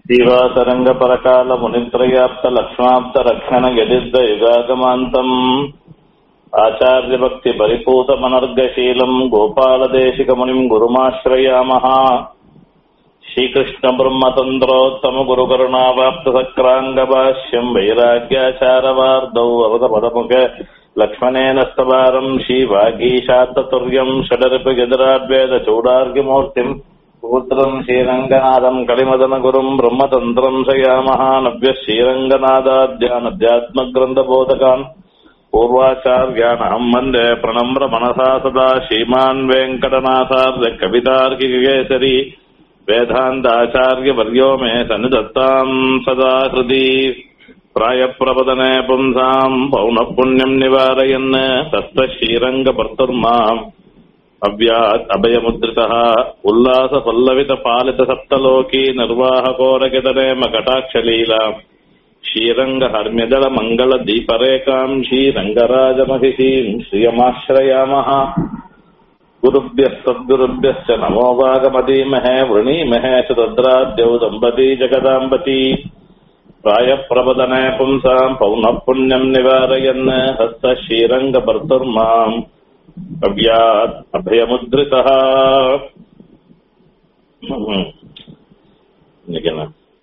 జీవాతరంగపరకాల మునిత్రయాప్త లక్ష్మాప్త రక్షణ గదిద్ద యుగాగమాంతం ఆచార్యభక్తి పరిపూతమనర్గశీలం గోపాలదేశికమునిం గురుమాశ్రయామః శ్రీకృష్ణ బ్రహ్మతంత్రోత్తమ గురుకరుణావాప్త సక్రాంగభాష్యం వైరాగ్యాచారవార్దౌ అవత పదముఖ లక్ష్మణేన స్తవారం శ్రీవాగీశాత్తతుర్యం షడరిపి గదిరాడ్వేద చూడార్గిమూర్తిం పుత్రం శ్రీరంగనాథం కలిమదన గురుం బ్రహ్మతంత్రం శయామః నవ్య శ్రీరంగనాథాద్యానధ్యాత్మగ్రంథబోధకాన్ పూర్వాచార్యాణం వందే ప్రణమ్ర మనసా సదా శ్రీమాన్ వెంకటనాథార్య కవితార్కికేసరి వేదాంతాచార్యవర్యో మే సన్నిధత్తాం సదా హృది ప్రాయప్రపదనే పుంసాం పౌనఃపుణ్యం నివారయన్ తత్త శ్రీరంగభర్తుర్మాం అవ్యాత్ అభయముద్రిత ఉల్లాస పల్లవిత పాలిత సప్తలోకీ నిర్వాహకోరకితనేమ కటాక్షలీల శ్రీరంగ హర్మ్యదళ మంగళ దీపరేకాం శ్రీరంగరాజమహిషీం శ్రియమాశ్రయామః గురుభ్యः సద్గురుభ్యశ్చ నమో వాగమదీమహే వృణీమహే చ తద్రాద్యౌ దంపతీ జగదాంబతీ ప్రాయప్రపదనే పుంసాం పౌనఃపుణ్యం నివారయన్ హస్త శ్రీరంగభర్తుర్మాం అవ్యాత్ అభయముద్రిత నిజమే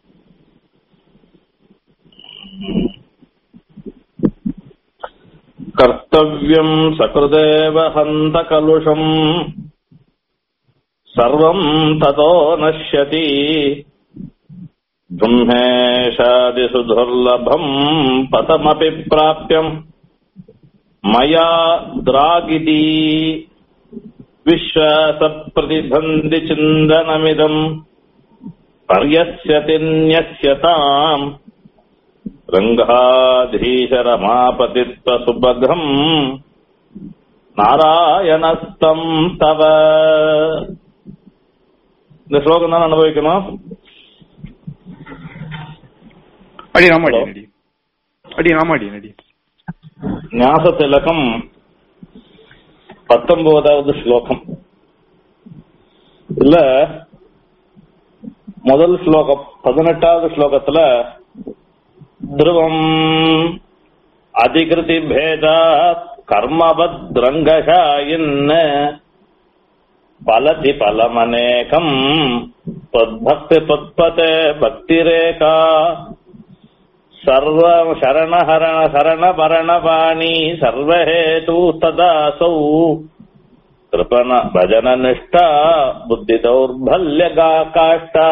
కర్తవ్యం సకృదేవ హంత కలుషం సర్వం తతో నశ్యతి బ్రహ్మేషాదిసు దుర్లభం పతమపి ప్రాప్యం మయా ద్రాగితి విశ్వాస ప్రతిబంధి చిందనమిదం పర్యస్యతి న్యస్యతాం రంగాధీశరమాపతిత్వ సుభగం நாராயணஸ்தம் தவ இந்த ஸ்லோகம் தான் அனுபவிக்கணும் அடி ராமாடி நடி அடி ராமாடி நடி ஞாச திலகம் பத்தொன்பதாவது ஸ்லோகம் இல்ல முதல் ஸ்லோகம் பதினெட்டாவது ஸ்லோகத்துல ध्रुवम् अधिकृतिभेदात् कर्मवद्रङ्गशायिन् फलति फलमनेकम् त्वद्भक्तिपत्पते भक्तिरेका सर्व शरणहरण शरणभरणवाणी सर्वहेतु तदासौ कृपण भजननिष्ठा बुद्धिदौर्बल्यगा काष्ठा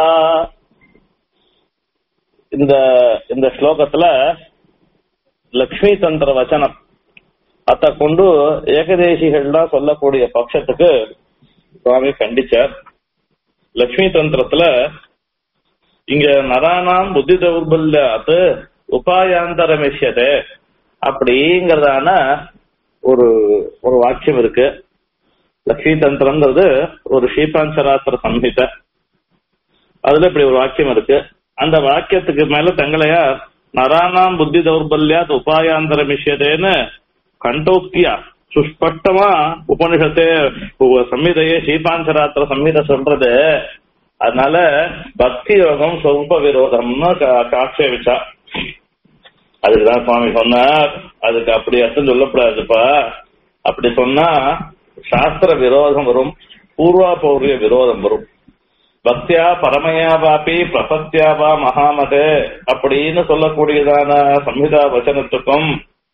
இந்த இந்த ஸ்லோகத்துல லக்ஷ்மி தந்திர வச்சனம் அத கொண்டு ஏகதேசிகள்லாம் சொல்லக்கூடிய பட்சத்துக்கு சுவாமி கண்டிச்சார் லக்ஷ்மி தந்திரத்துல இங்க நரானாம் புத்தி தௌர்பல்யாத்து உபாயாந்தரமிஷ்யதே அப்படிங்கறதான ஒரு ஒரு வாக்கியம் இருக்கு லக்ஷ்மி தந்திரங்கிறது ஒரு ஸ்ரீபாஞ்சராத்திர சம்ஹிதை அதுல இப்படி ஒரு வாக்கியம் இருக்கு அந்த வாக்கியத்துக்கு மேல தங்களையார் நரானாம் புத்தி தௌர்பல்யாத் உபாயாந்தர மிஷியதேன்னு கண்டோக்தியா சுஸ்பஷ்டமா உபனிஷத்தே சம்மிதையே ஸ்ரீபாஞ்சராத்திர சம்மிதை சொல்றது அதனால பக்தி யோகம் சொற்ப விரோதம்னு ஆட்சேபிச்சா அதுக்குதான் சுவாமி சொன்னார் அதுக்கு அப்படி அர்த்தம் சொல்லக்கூடாதுப்பா அப்படி சொன்னா சாஸ்திர விரோதம் வரும் பூர்வா பௌரிய விரோதம் வரும் பக்தியா பரமயா பாப்பி பிரபத்தியாவா மகாமதே அப்படின்னு சொல்லக்கூடியதான சம்ஹிதா வச்சனத்துக்கும்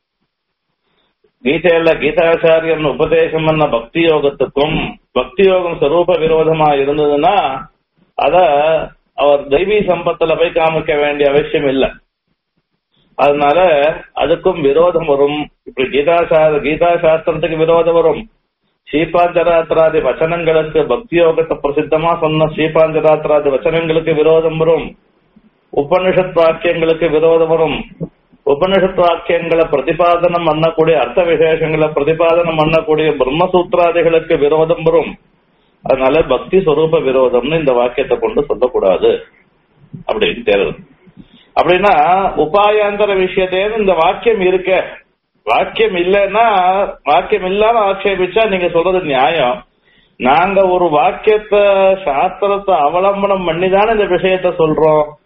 கீதையில கீதாச்சாரியன் உபதேசம் பண்ண பக்தி யோகத்துக்கும் பக்தி யோகம் ஸ்வரூப விரோதமா இருந்ததுன்னா அத அவர் தெய்வீ சம்பத்துல போய் காமிக்க வேண்டிய அவசியம் இல்லை அதனால அதுக்கும் விரோதம் வரும் இப்படி கீதா கீதா சாஸ்திரத்துக்கு விரோதம் வரும் ஸ்ரீபாஞ்சராத்திராதி வச்சனங்களுக்கு பக்தி யோகத்தை பிரசித்தமா சொன்ன ஸ்ரீபாஞ்சராத்திராதி வச்சனங்களுக்கு விரோதம் வரும் உபனிஷத் வாக்கியங்களுக்கு விரோதம் வரும் உபனிஷத் வாக்கியங்களை பிரதிபாதனம் பண்ணக்கூடிய அர்த்த விசேஷங்களை பிரதிபாதனம் பண்ணக்கூடிய பிரம்மசூத்திராதிகளுக்கு விரோதம் வரும் அதனால பக்தி ஸ்வரூப விரோதம்னு இந்த வாக்கியத்தை கொண்டு சொல்லக்கூடாது அப்படின்னு தேர்வு அப்படின்னா உபாயாந்தர விஷயத்தேன்னு இந்த வாக்கியம் இருக்க வாக்கியம் இல்லைன்னா வாக்கியம் இல்லாம ஆட்சேபிச்சா நீங்க சொல்றது நியாயம் நாங்க ஒரு வாக்கியத்தை சாஸ்திரத்தை அவலம்பனம் பண்ணி தானே இந்த விஷயத்த சொல்றோம்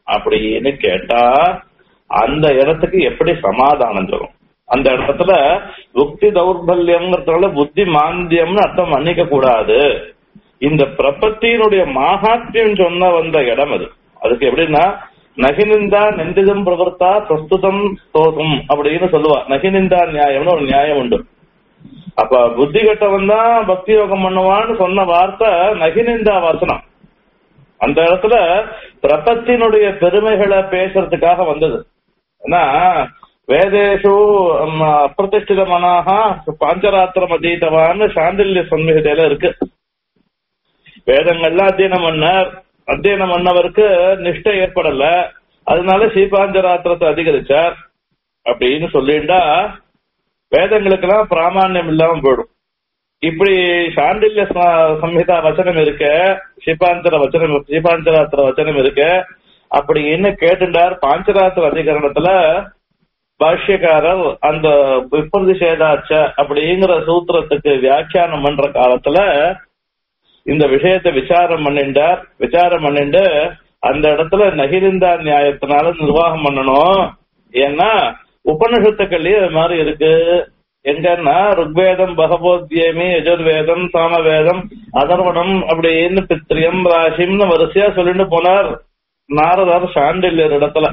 அப்படின்னு கேட்டா அந்த இடத்துக்கு எப்படி சமாதானம் சொல்லும் அந்த இடத்துல புக்தி தௌர்பல்யம்ங்கிறதுனால புத்தி மாந்தியம்னு அர்த்தம் மன்னிக்க கூடாது இந்த பிரபத்தியினுடைய மாகாத்தியம் சொன்ன வந்த இடம் அது அதுக்கு எப்படின்னா நகினிந்தா நெண்டிதம் பிரவர்த்தா பிரஸ்துதம் தோதும் அப்படின்னு சொல்லுவா நகினிந்தா நியாயம்னு ஒரு நியாயம் உண்டு அப்ப புத்தி கட்டவன் தான் பக்தி யோகம் பண்ணுவான்னு சொன்ன வார்த்தை நகினிந்தா வாசனம் அந்த இடத்துல பிரபத்தினுடைய பெருமைகளை பேசுறதுக்காக வந்தது ஏன்னா வேதேஷு ம், அப்பிரதிஷ்டித மனாக பாஞ்சராத்திரம் அதீதவான்னு சாண்டில்ய சம்ஹிதையில இருக்கு வேதங்கள்லாம் அத்தியனம் பண்ணார் அத்தியனம் பண்ணவருக்கு நிஷ்டை ஏற்படல அதனால ஸ்ரீபாஞ்சராத்திரத்தை அதிகரிச்சார் அப்படின்னு சொல்லிண்டா வேதங்களுக்கெல்லாம் பிராமான்யம் இல்லாம போயிடும் இப்படி சாண்டில்ய ச- சம்ஹிதா வச்சனம் இருக்க ஸ்ரீபாஞ்சர வச்சனம் ஸ்ரீபாஞ்சராத்திர வச்சனம் இருக்க அப்படின்னு கேட்டுண்டார் பாஞ்சராத்திர அதிகரணத்துல பாஷ்யக்காரர் அந்த விப்ரதிஷேதாச்ச அப்படிங்கிற சூத்திரத்துக்கு வியாக்கியானம் பண்ற காலத்துல இந்த விஷயத்தை விசாரம் பண்ணிண்டார் விசாரம் பண்ணிண்டு அந்த இடத்துல நகிரிந்தா நியாயத்தினால நிர்வாகம் பண்ணணும் ஏன்னா உபனிஷத்துக்கள்லயே அது மாதிரி இருக்கு எங்கன்னா ருக்வேதம் பகவோத்யமி யஜுர்வேதம் சாமவேதம் அதர்வணம் அப்படின்னு பித்ரியம் ராசிம்னு வரிசையா சொல்லிட்டு போனார் நாரதர் சாண்டில்யர் இடத்துல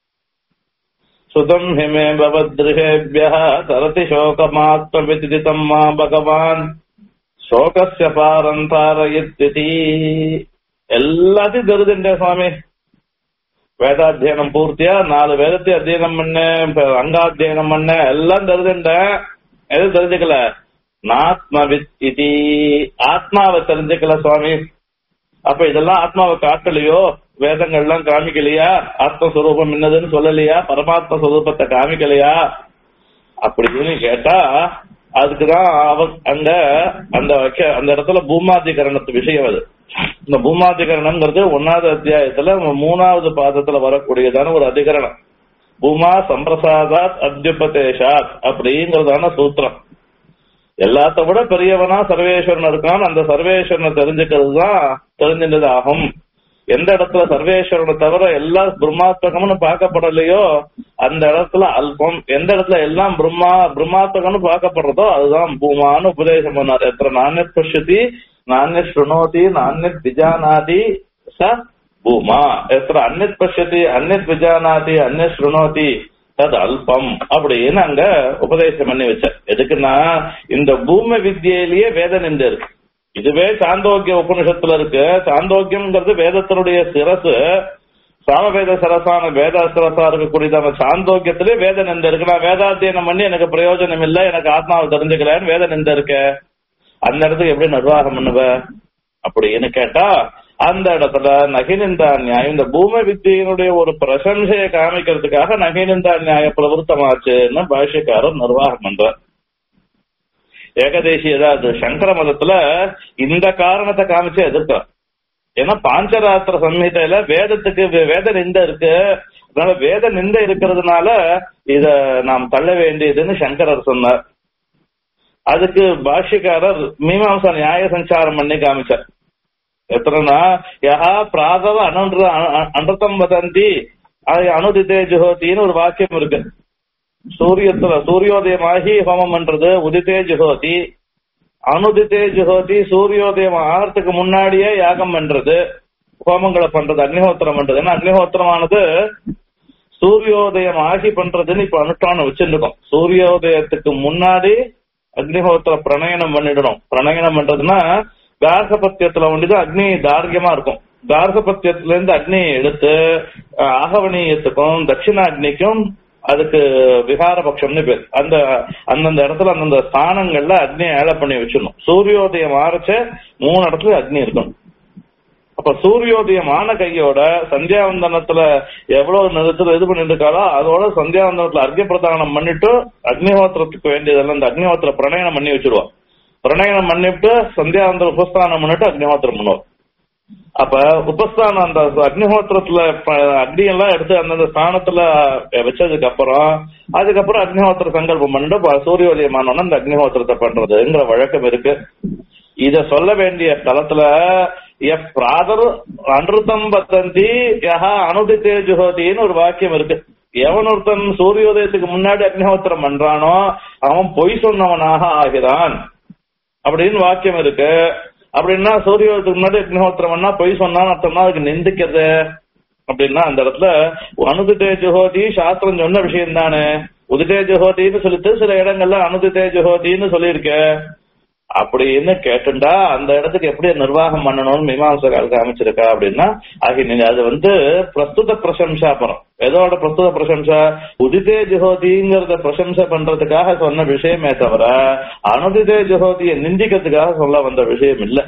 சுதம் ஹிமே பவத்ருஹேபிய தரதி சோகமாத்மவிதிதம் மா பகவான் சோகஸ்ய பாரம் தாரயித்தி எல்லாத்தையும் தெரிஞ்சுட்டே சுவாமி வேதாத்தியனம் பூர்த்தியா நாலு வேதத்தை அத்தியனம் பண்ண அங்காத்தியனம் பண்ண எல்லாம் தெரிஞ்சுட்டேன் எது தெரிஞ்சுக்கல நாத்மவித் இதி ஆத்மாவை தெரிஞ்சுக்கல சுவாமி அப்ப இதெல்லாம் ஆத்மாவை காட்டலையோ வேதங்கள்லாம் காமிக்கலையா ஆத்மஸ்வரூபம் என்னதுன்னு சொல்லலையா பரமாத்ம ஸ்வரூபத்தை காமிக்கலையா அப்படின்னு கேட்டா அதுக்குதான் அவ அங்க அந்த வைக்க அந்த இடத்துல பூமாதிகரணத்து விஷயம் அது இந்த பூமாதிகரணம்ங்கிறது ஒன்னாவது அத்தியாயத்துல மூணாவது பாதத்துல வரக்கூடியதான ஒரு அதிகரணம் பூமா சம்பிரசாதாத் அத்யுபதேஷாத் அப்படிங்கறதான சூத்திரம் எல்லாத்த விட பெரியவனா சர்வேஸ்வரன் இருக்கான் அந்த சர்வேஸ்வரனை தெரிஞ்சுக்கிறது தான் தெரிஞ்சின்றது ஆகும் எந்த இடத்துல சர்வேஸ்வரனை தவிர எல்லா பிரம்மாத்மகம்னு பார்க்கப்படலையோ அந்த இடத்துல அல்பம் எந்த இடத்துல எல்லாம் பிரம்மா பிரம்மாத்மகம்னு பார்க்கப்படுறதோ அதுதான் பூமான்னு உபதேசம் பண்ணார் எத்தனை நானியத் பஷ்யதி நானியத் ஸ்ருணோதி நானியத் விஜானாதி ச பூமா எத்தனை அந்நித் பஷ்யதி அந்நித் விஜானாதி அந்நித் ஸ்ருணோதி தது அல்பம் அப்படின்னு அங்க உபதேசம் பண்ணி வச்சார் எதுக்குன்னா இந்த பூமி வித்தியிலேயே வேத நின்று இருக்கு இதுவே சாந்தோக்கிய உபனிஷத்துல இருக்கு சாந்தோக்கியம்ங்கிறது வேதத்தினுடைய சிரசு சாமவேத சரசான வேத சிரசா இருக்கக்கூடியதான சாந்தோக்கியத்திலே வேத நின்று இருக்கு நான் வேதாத்தியனம் பண்ணி எனக்கு பிரயோஜனம் இல்லை எனக்கு ஆத்மாவை தெரிஞ்சுக்கலன்னு வேத நின்று இருக்க அந்த இடத்துக்கு எப்படி நிர்வாகம் பண்ணுவ அப்படின்னு கேட்டா அந்த இடத்துல நகினிந்தா நியாயம் இந்த பூமி வித்தியினுடைய ஒரு பிரசம்சையை காமிக்கிறதுக்காக நகினிந்தா நியாய பிரவருத்தமாச்சுன்னு பாஷ்யக்காரர் நிர்வாகம் பண்றார் ஏகதேசி ஏதாவது சங்கர மதத்துல இந்த காரணத்தை காமிச்சு எதிர்க்கிறார் ஏன்னா பாஞ்சராத்திர சம்ஹிதையில வேதத்துக்கு வே- வேத நிந்த இருக்கு அதனால வேத நிந்த இருக்கிறதுனால இத நாம் தள்ள வேண்டியதுன்னு சங்கரர் சொன்னார் அதுக்கு பாஷ்யக்காரர் மீமாம்சா நியாய சஞ்சாரம் பண்ணி காமிச்சார் எத்தனைனா யஹா பிராதவ அனன்ற அனர்த்தம் வதந்தி அது அனுதிதே ஜுஹோத்தின்னு ஒரு வாக்கியம் இருக்கு சூரியத்துல சூரியோதயமாகி ஹோமம் பண்றது உதித்தே ஜுஹோதி அனுதித்தே ஜுஹோதி சூரியோதயம் ஆகிறதுக்கு முன்னாடியே யாகம் பண்றது ஹோமங்களை பண்றது அக்னிஹோத்திரம் பண்றது ஏன்னா அக்னிஹோத்திரமானது சூரியோதயம் ஆகி பண்றதுன்னு இப்ப அனுஷ்டானம் வச்சிருக்கோம் சூரியோதயத்துக்கு முன்னாடி அக்னிஹோத்திர பிரணயனம் பண்ணிடணும் பிரணயனம் பண்றதுன்னா கார்கபத்தியத்துல ஒண்டிதான் அக்னி தார்கியமா இருக்கும் கார்கபத்தியத்துல இருந்து அக்னியை எடுத்து அஹ், ஆகவனீயத்துக்கும் தட்சிணாக்னிக்கும் அதுக்கு விகாரபக்ஷம்னு பேர் அந்த அந்தந்த இடத்துல அந்தந்த ஸ்தானங்கள்ல அக்னியை ஏழை பண்ணி வச்சிடணும் சூரியோதயம் ஆரச்ச மூணு இடத்துல அக்னி இருக்கணும் அப்ப சூரியோதயம் ஆன கையோட சந்தியாவந்தனத்துல எவ்வளவு நேரத்துல இது பண்ணிட்டு இருக்காளோ அதோட சந்தியாவந்தனத்துல அர்க்கிய பிரதானம் பண்ணிட்டு அக்னிஹோத்திரத்துக்கு வேண்டியதெல்லாம் இந்த அக்னிஹோத்திர பிரணயனம் பண்ணி வச்சிருவோம் பிரணயனம் பண்ணிட்டு சந்தியாவந்தன உபஸ்தானம் பண்ணிட்டு அக்னிஹோத்திரம் பண்ணுவோம் அப்ப உபஸ்தானம் அந்த அக்னிஹோத்திரத்துல ப- அக்னி எல்லாம் எடுத்து அந்தந்த ஸ்தானத்துல வச்சதுக்கு அப்புறம் அதுக்கப்புறம் அக்னிஹோத்திர சங்கல்பம் பண்ணிட்டு ப- சூரியோதயமானோன்னா அந்த அக்னிஹோத்திரத்தை பண்றதுங்கிற வழக்கம் இருக்கு இத சொல்ல வேண்டிய தளத்துல எஃப் பிராதர் அனுத்தம் பத்தந்தி யஹா அனுதித்தே ஜுஹோதின்னு ஒரு வாக்கியம் இருக்கு எவன் ஒருத்தன் சூரியோதயத்துக்கு முன்னாடி அக்னிஹோத்திரம் பண்றானோ அவன் பொய் சொன்னவனாக ஆகிறான் அப்படின்னு வாக்கியம் இருக்கு அப்படின்னா சூரியோதயத்துக்கு முன்னாடி அக்னிஹோத்திரம் பண்ணா பொய் சொன்னான்னு அர்த்தம்னா அதுக்கு நிந்திக்கிறது அப்படின்னா அந்த இடத்துல அனுதித்தே ஜுஹோதி சாஸ்திரம் சொன்ன விஷயம் தானே உதிதே ஜுஹோதின்னு சொல்லிட்டு சில இடங்கள்ல அனுதித்தே ஜுஹோதின்னு சொல்லியிருக்க அப்படின்னு கேட்டுண்டா அந்த இடத்துக்கு எப்படி நிர்வாகம் பண்ணணும்னு மீமாசகாலுக்கு அமைச்சிருக்கா அப்படின்னா ஆகி நீங்க அது வந்து பிரஸ்துத பிரசம்சா பரம் எதோட பிரஸ்துத பிரசம்சா உதிதே ஜுஹோதிங்கிறத பிரசம்சை பண்றதுக்காக சொன்ன விஷயமே தவிர அனுதிதே ஜுஹோதியை நிந்திக்கிறதுக்காக சொல்ல வந்த விஷயம் இல்ல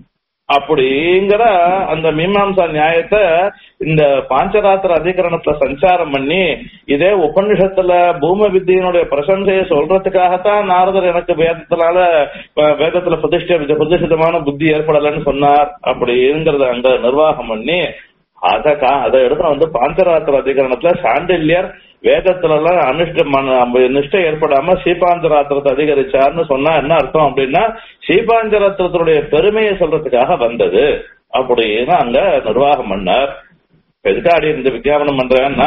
அப்படிங்கிற அந்த மீமாம்சா நியாயத்தை இந்த பாஞ்சராத்திர அதிகரணத்துல சஞ்சாரம் பண்ணி இதே உபநிஷத்துல பூம வித்தியினுடைய பிரசங்கையை சொல்றதுக்காகத்தான் நாரதர் எனக்கு வேதத்தினால அஹ், வேதத்துல பிரதிஷ்ட பிரதிஷ்டிதமான புத்தி ஏற்படலைன்னு சொன்னார் அப்படிங்கிறத அங்க நிர்வாகம் பண்ணி அத கா அதை எடுத்து வந்து பாஞ்சராத்திர அதிகரணத்துல சாண்டில்யர் வேதத்துல எல்லாம் அனுஷ்ட மன- நிஷ்டை ஏற்படாம சீபாஞ்சராத்திரத்தை அதிகரிச்சார்னு சொன்னா என்ன அர்த்தம் அப்படின்னா சீபாஞ்சராத்திரத்தினுடைய பெருமையை சொல்றதுக்காக வந்தது அப்படின்னு அங்க நிர்வாகம் பண்ணார் எதுக்காடி இந்த வித்யாபனம் பண்றேன்னா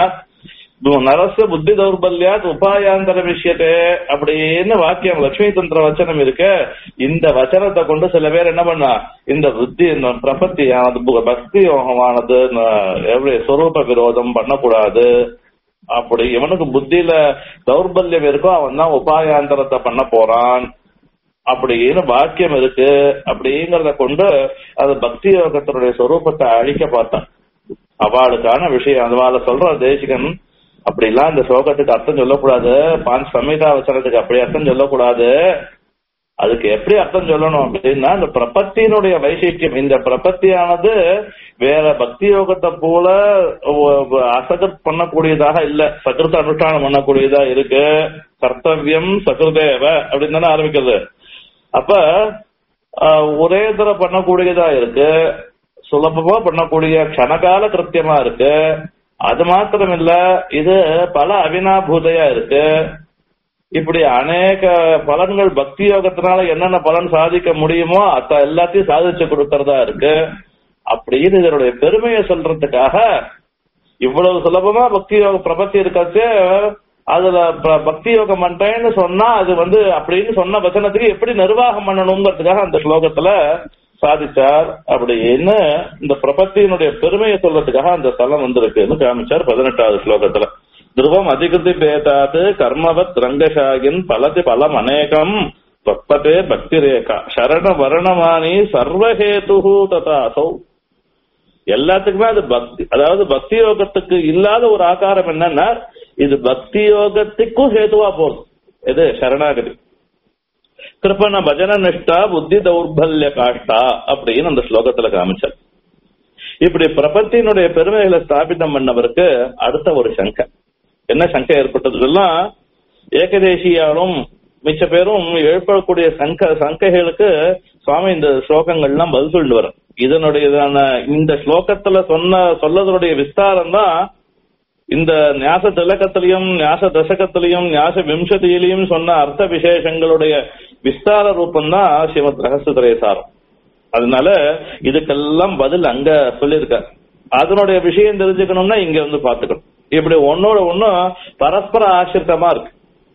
நரச புத்தி தௌர்பல்யாத் உபாயாந்தர விஷயத்தே அப்படின்னு வாக்கியம் லட்சுமி தந்திர வச்சனம் இருக்கு இந்த வச்சனத்தை கொண்டு சில பேர் என்ன பண்ணா இந்த புத்தி இந்த பிரபத்தியானது பு- பக்தி யோகமானது ந- எப்படி சொரூப விரோதம் பண்ணக்கூடாது அப்படி இவனுக்கு புத்தியில தௌர்பல்யம் இருக்கோ அவன் தான் உபாயாந்தரத்தை பண்ண போறான் அப்படின்னு வாக்கியம் இருக்கு அப்படிங்கறத கொண்டு அது பக்தி யோகத்தினுடைய சொரூபத்தை அழிக்க பார்த்தான் அவளுக்கான விஷயம் அதுவால சொல்ற தேசிகன் அப்படிலாம் இந்த ஸ்லோகத்துக்கு அர்த்தம் சொல்லக்கூடாது பாஞ்ச் சம்ஹிதா வச்சனத்துக்கு அப்படி அர்த்தம் சொல்லக்கூடாது அதுக்கு எப்படி அர்த்தம் சொல்லணும் அப்படின்னா இந்த பிரபத்தியினுடைய வைசிஷ்டியம் இந்த பிரபத்தியானது வேற பக்தி யோகத்தை போல அசகத் பண்ணக்கூடியதாக இல்ல சகிருத்த அனுஷ்டானம் பண்ணக்கூடியதா இருக்கு கர்த்தவியம் சகிருதேவ அப்படின்னு தானே ஆரம்பிக்கிறது அப்ப ஆஹ், ஒரே தர பண்ணக்கூடியதா இருக்கு சுலபமா பண்ணக்கூடிய க்ஷணகால கிருத்தியமா இருக்கு அது மாத்திரம் இல்ல இது பல அவினாபூதையா இருக்கு இப்படி அநேக பலன்கள் பக்தி யோகத்தினால என்னென்ன பலன் சாதிக்க முடியுமோ அத எல்லாத்தையும் சாதிச்சு கொடுக்கறதா இருக்கு அப்படின்னு இதனுடைய பெருமையை சொல்றதுக்காக இவ்வளவு சுலபமா பக்தி யோக பிரபத்தி இருக்கச்சு அதுல ப- பக்தி யோகம் பண்றேன்னு சொன்னா அது வந்து அப்படின்னு சொன்ன வசனத்துக்கு எப்படி நிர்வாகம் பண்ணணுங்கிறதுக்காக அந்த ஸ்லோகத்துல சாதிச்சார் அப்படின்னு இந்த பிரபத்தியினுடைய பெருமையை சொல்றதுக்காக அந்த ஸ்தலம் வந்திருக்குன்னு காமிச்சார் பதினெட்டாவது ஸ்லோகத்துல துருவம் அதிகிருதி பேதாத் கர்மவத் ரங்கசாகின் பலதி பலம் அநேகம் தொப்பதே பக்தி ரேகா சரண வர்ணமானி சர்வஹேது ததாசௌ எல்லாத்துக்குமே அது பக்தி அதாவது பக்தி யோகத்துக்கு இல்லாத ஒரு ஆகாரம் என்னன்னா இது பக்தி யோகத்துக்கும் ஹேதுவா போகுது எது சரணாகதி கிருப்பண பஜன நிஷ்டா புத்தி தௌர்பல்ய காஷ்டா அப்படின்னு அந்த ஸ்லோகத்துல காமிச்சார் இப்படி பிரபத்தினுடைய பெருமைகளை ஸ்தாபிதம் பண்ணவருக்கு அடுத்த ஒரு சங்கை என்ன சங்கை ஏற்பட்டதுலாம் ஏகதேசியாரும் மிச்ச பேரும் எழுப்பக்கூடிய சங்க சங்கைகளுக்கு சுவாமி இந்த ஸ்லோகங்கள்லாம் பதில் சொல்லிட்டு வரும் இதனுடையதான இந்த ஸ்லோகத்துல சொன்ன சொல்லதனுடைய விஸ்தாரம் தான் இந்த ஞாச திலக்கத்திலையும் ஞாச தசகத்திலையும் ஞாச விம்சதியிலையும் சொன்ன அர்த்த விசேஷங்களுடைய விஸ்தார ரூபம் தான் ஸ்ரீமத் ரகசியத்திரேசாரம் அதனால இதுக்கெல்லாம் பதில் அங்க சொல்லியிருக்கார் அதனுடைய விஷயம் தெரிஞ்சுக்கணும்னா இங்க வந்து பாத்துக்கணும் இப்படி ஒன்னோட ஒன்னும் பரஸ்பர ஆசிரித்தமா இருக்கு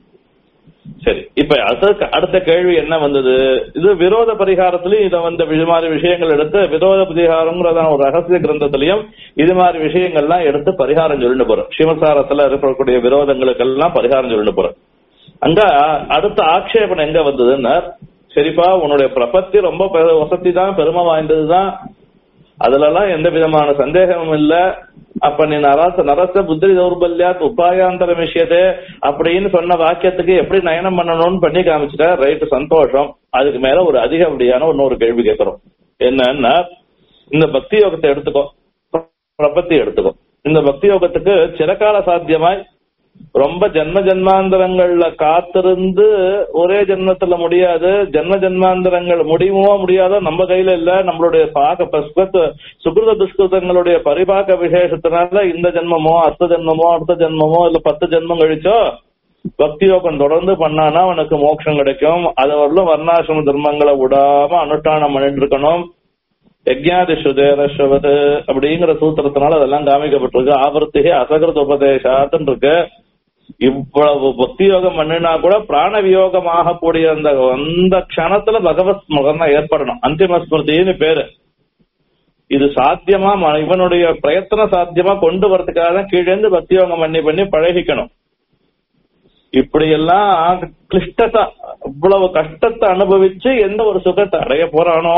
சரி இப்ப அடுத்த அடுத்த கேள்வி என்ன வந்தது இது விரோத பரிகாரத்திலயும் இத வந்த இது மாதிரி விஷயங்கள் எடுத்து விரோத பரிகாரம்ங்கிறதான ஒரு ரகசிய கிரந்தத்திலையும் இது மாதிரி விஷயங்கள்லாம் எடுத்து பரிகாரம் சொல்லிட்டு போறோம் சிவசாரத்துல இருக்கக்கூடிய விரோதங்களுக்கெல்லாம் பரிகாரம் சொல்லிட்டு போறோம் அங்க அடுத்த ஆக்ஷேபம் எங்க வந்ததுன்னா சரிப்பா உன்னுடைய பிரபத்தி ரொம்ப பெ- வசதி தான் பெருமை வாய்ந்ததுதான் அதுல எல்லாம் எந்த விதமான சந்தேகமும் இல்ல அப்ப நீ நரச நரச புத்திரி தௌர்பல்யாத் உபாயாந்தர விஷயத்தே அப்படின்னு சொன்ன வாக்கியத்துக்கு எப்படி நயனம் பண்ணணும்னு பண்ணி காமிச்சிட்ட ரைட் சந்தோஷம் அதுக்கு மேல ஒரு அதிகப்படியான இன்னொரு கேள்வி கேட்கிறோம் என்னன்னா இந்த பக்தி யோகத்தை எடுத்துக்கோ பிரபத்தி எடுத்துக்கோ இந்த பக்தி யோகத்துக்கு சிறகால சாத்தியமாய் ரொம்ப ஜென்ம ஜென்மாந்தரங்கள்ல காத்திருந்து ஒரே ஜென்மத்துல முடியாது ஜென்ம ஜென்மாந்தரங்கள் முடியுமோ முடியாதோ நம்ம கையில இல்ல நம்மளுடைய பாக பஸ்கத் சுகிருத துஷ்கிருதங்களுடைய பரிபாக விசேஷத்தினால இந்த ஜென்மமோ அர்த்த ஜென்மமோ அடுத்த ஜென்மமோ இல்ல பத்து ஜென்மம் கழிச்சோ பக்தி யோகம் தொடர்ந்து பண்ணானா அவனுக்கு மோட்சம் கிடைக்கும் அது வரலும் வர்ணாசிரம தர்மங்களை விடாம அனுஷ்டானம் பண்ணிட்டு இருக்கணும் யஜ்ஞாதிஷு தேரஸ்வத் அப்படிங்கிற சூத்திரத்தினால அதெல்லாம் காமிக்கப்பட்டிருக்கு ஆவர்த்திகை அசகிருத உபதேசாத்துன்னு இருக்கு இவ்வளவு பக்தி யோகம் பண்ணினா கூட பிராண வியோகம் ஆகக்கூடிய அந்த அந்த க்ஷணத்துல பகவத் ஸ்மரணம் ஏற்படணும் அந்திம ஸ்மிருதின்னு பேரு இது சாத்தியமா ம- இவனுடைய பிரயத்தன சாத்தியமா கொண்டு வரதுக்காக தான் கீழேந்து பக்தி யோகம் பண்ணி பண்ணி பழகிக்கணும் இப்படி எல்லாம் கிளிஷ்டத்தை இவ்வளவு கஷ்டத்தை அனுபவிச்சு எந்த ஒரு சுகத்தை அடைய போறானோ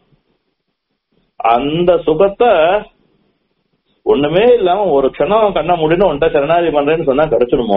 அந்த சுகத்தை ஒண்ணுமே இல்லாம ஒரு க்ஷணம் கண்ண முடின்னு ஒன்றை சரணாதி பண்றேன்னு சொன்னா கிடைச்சிடுமோ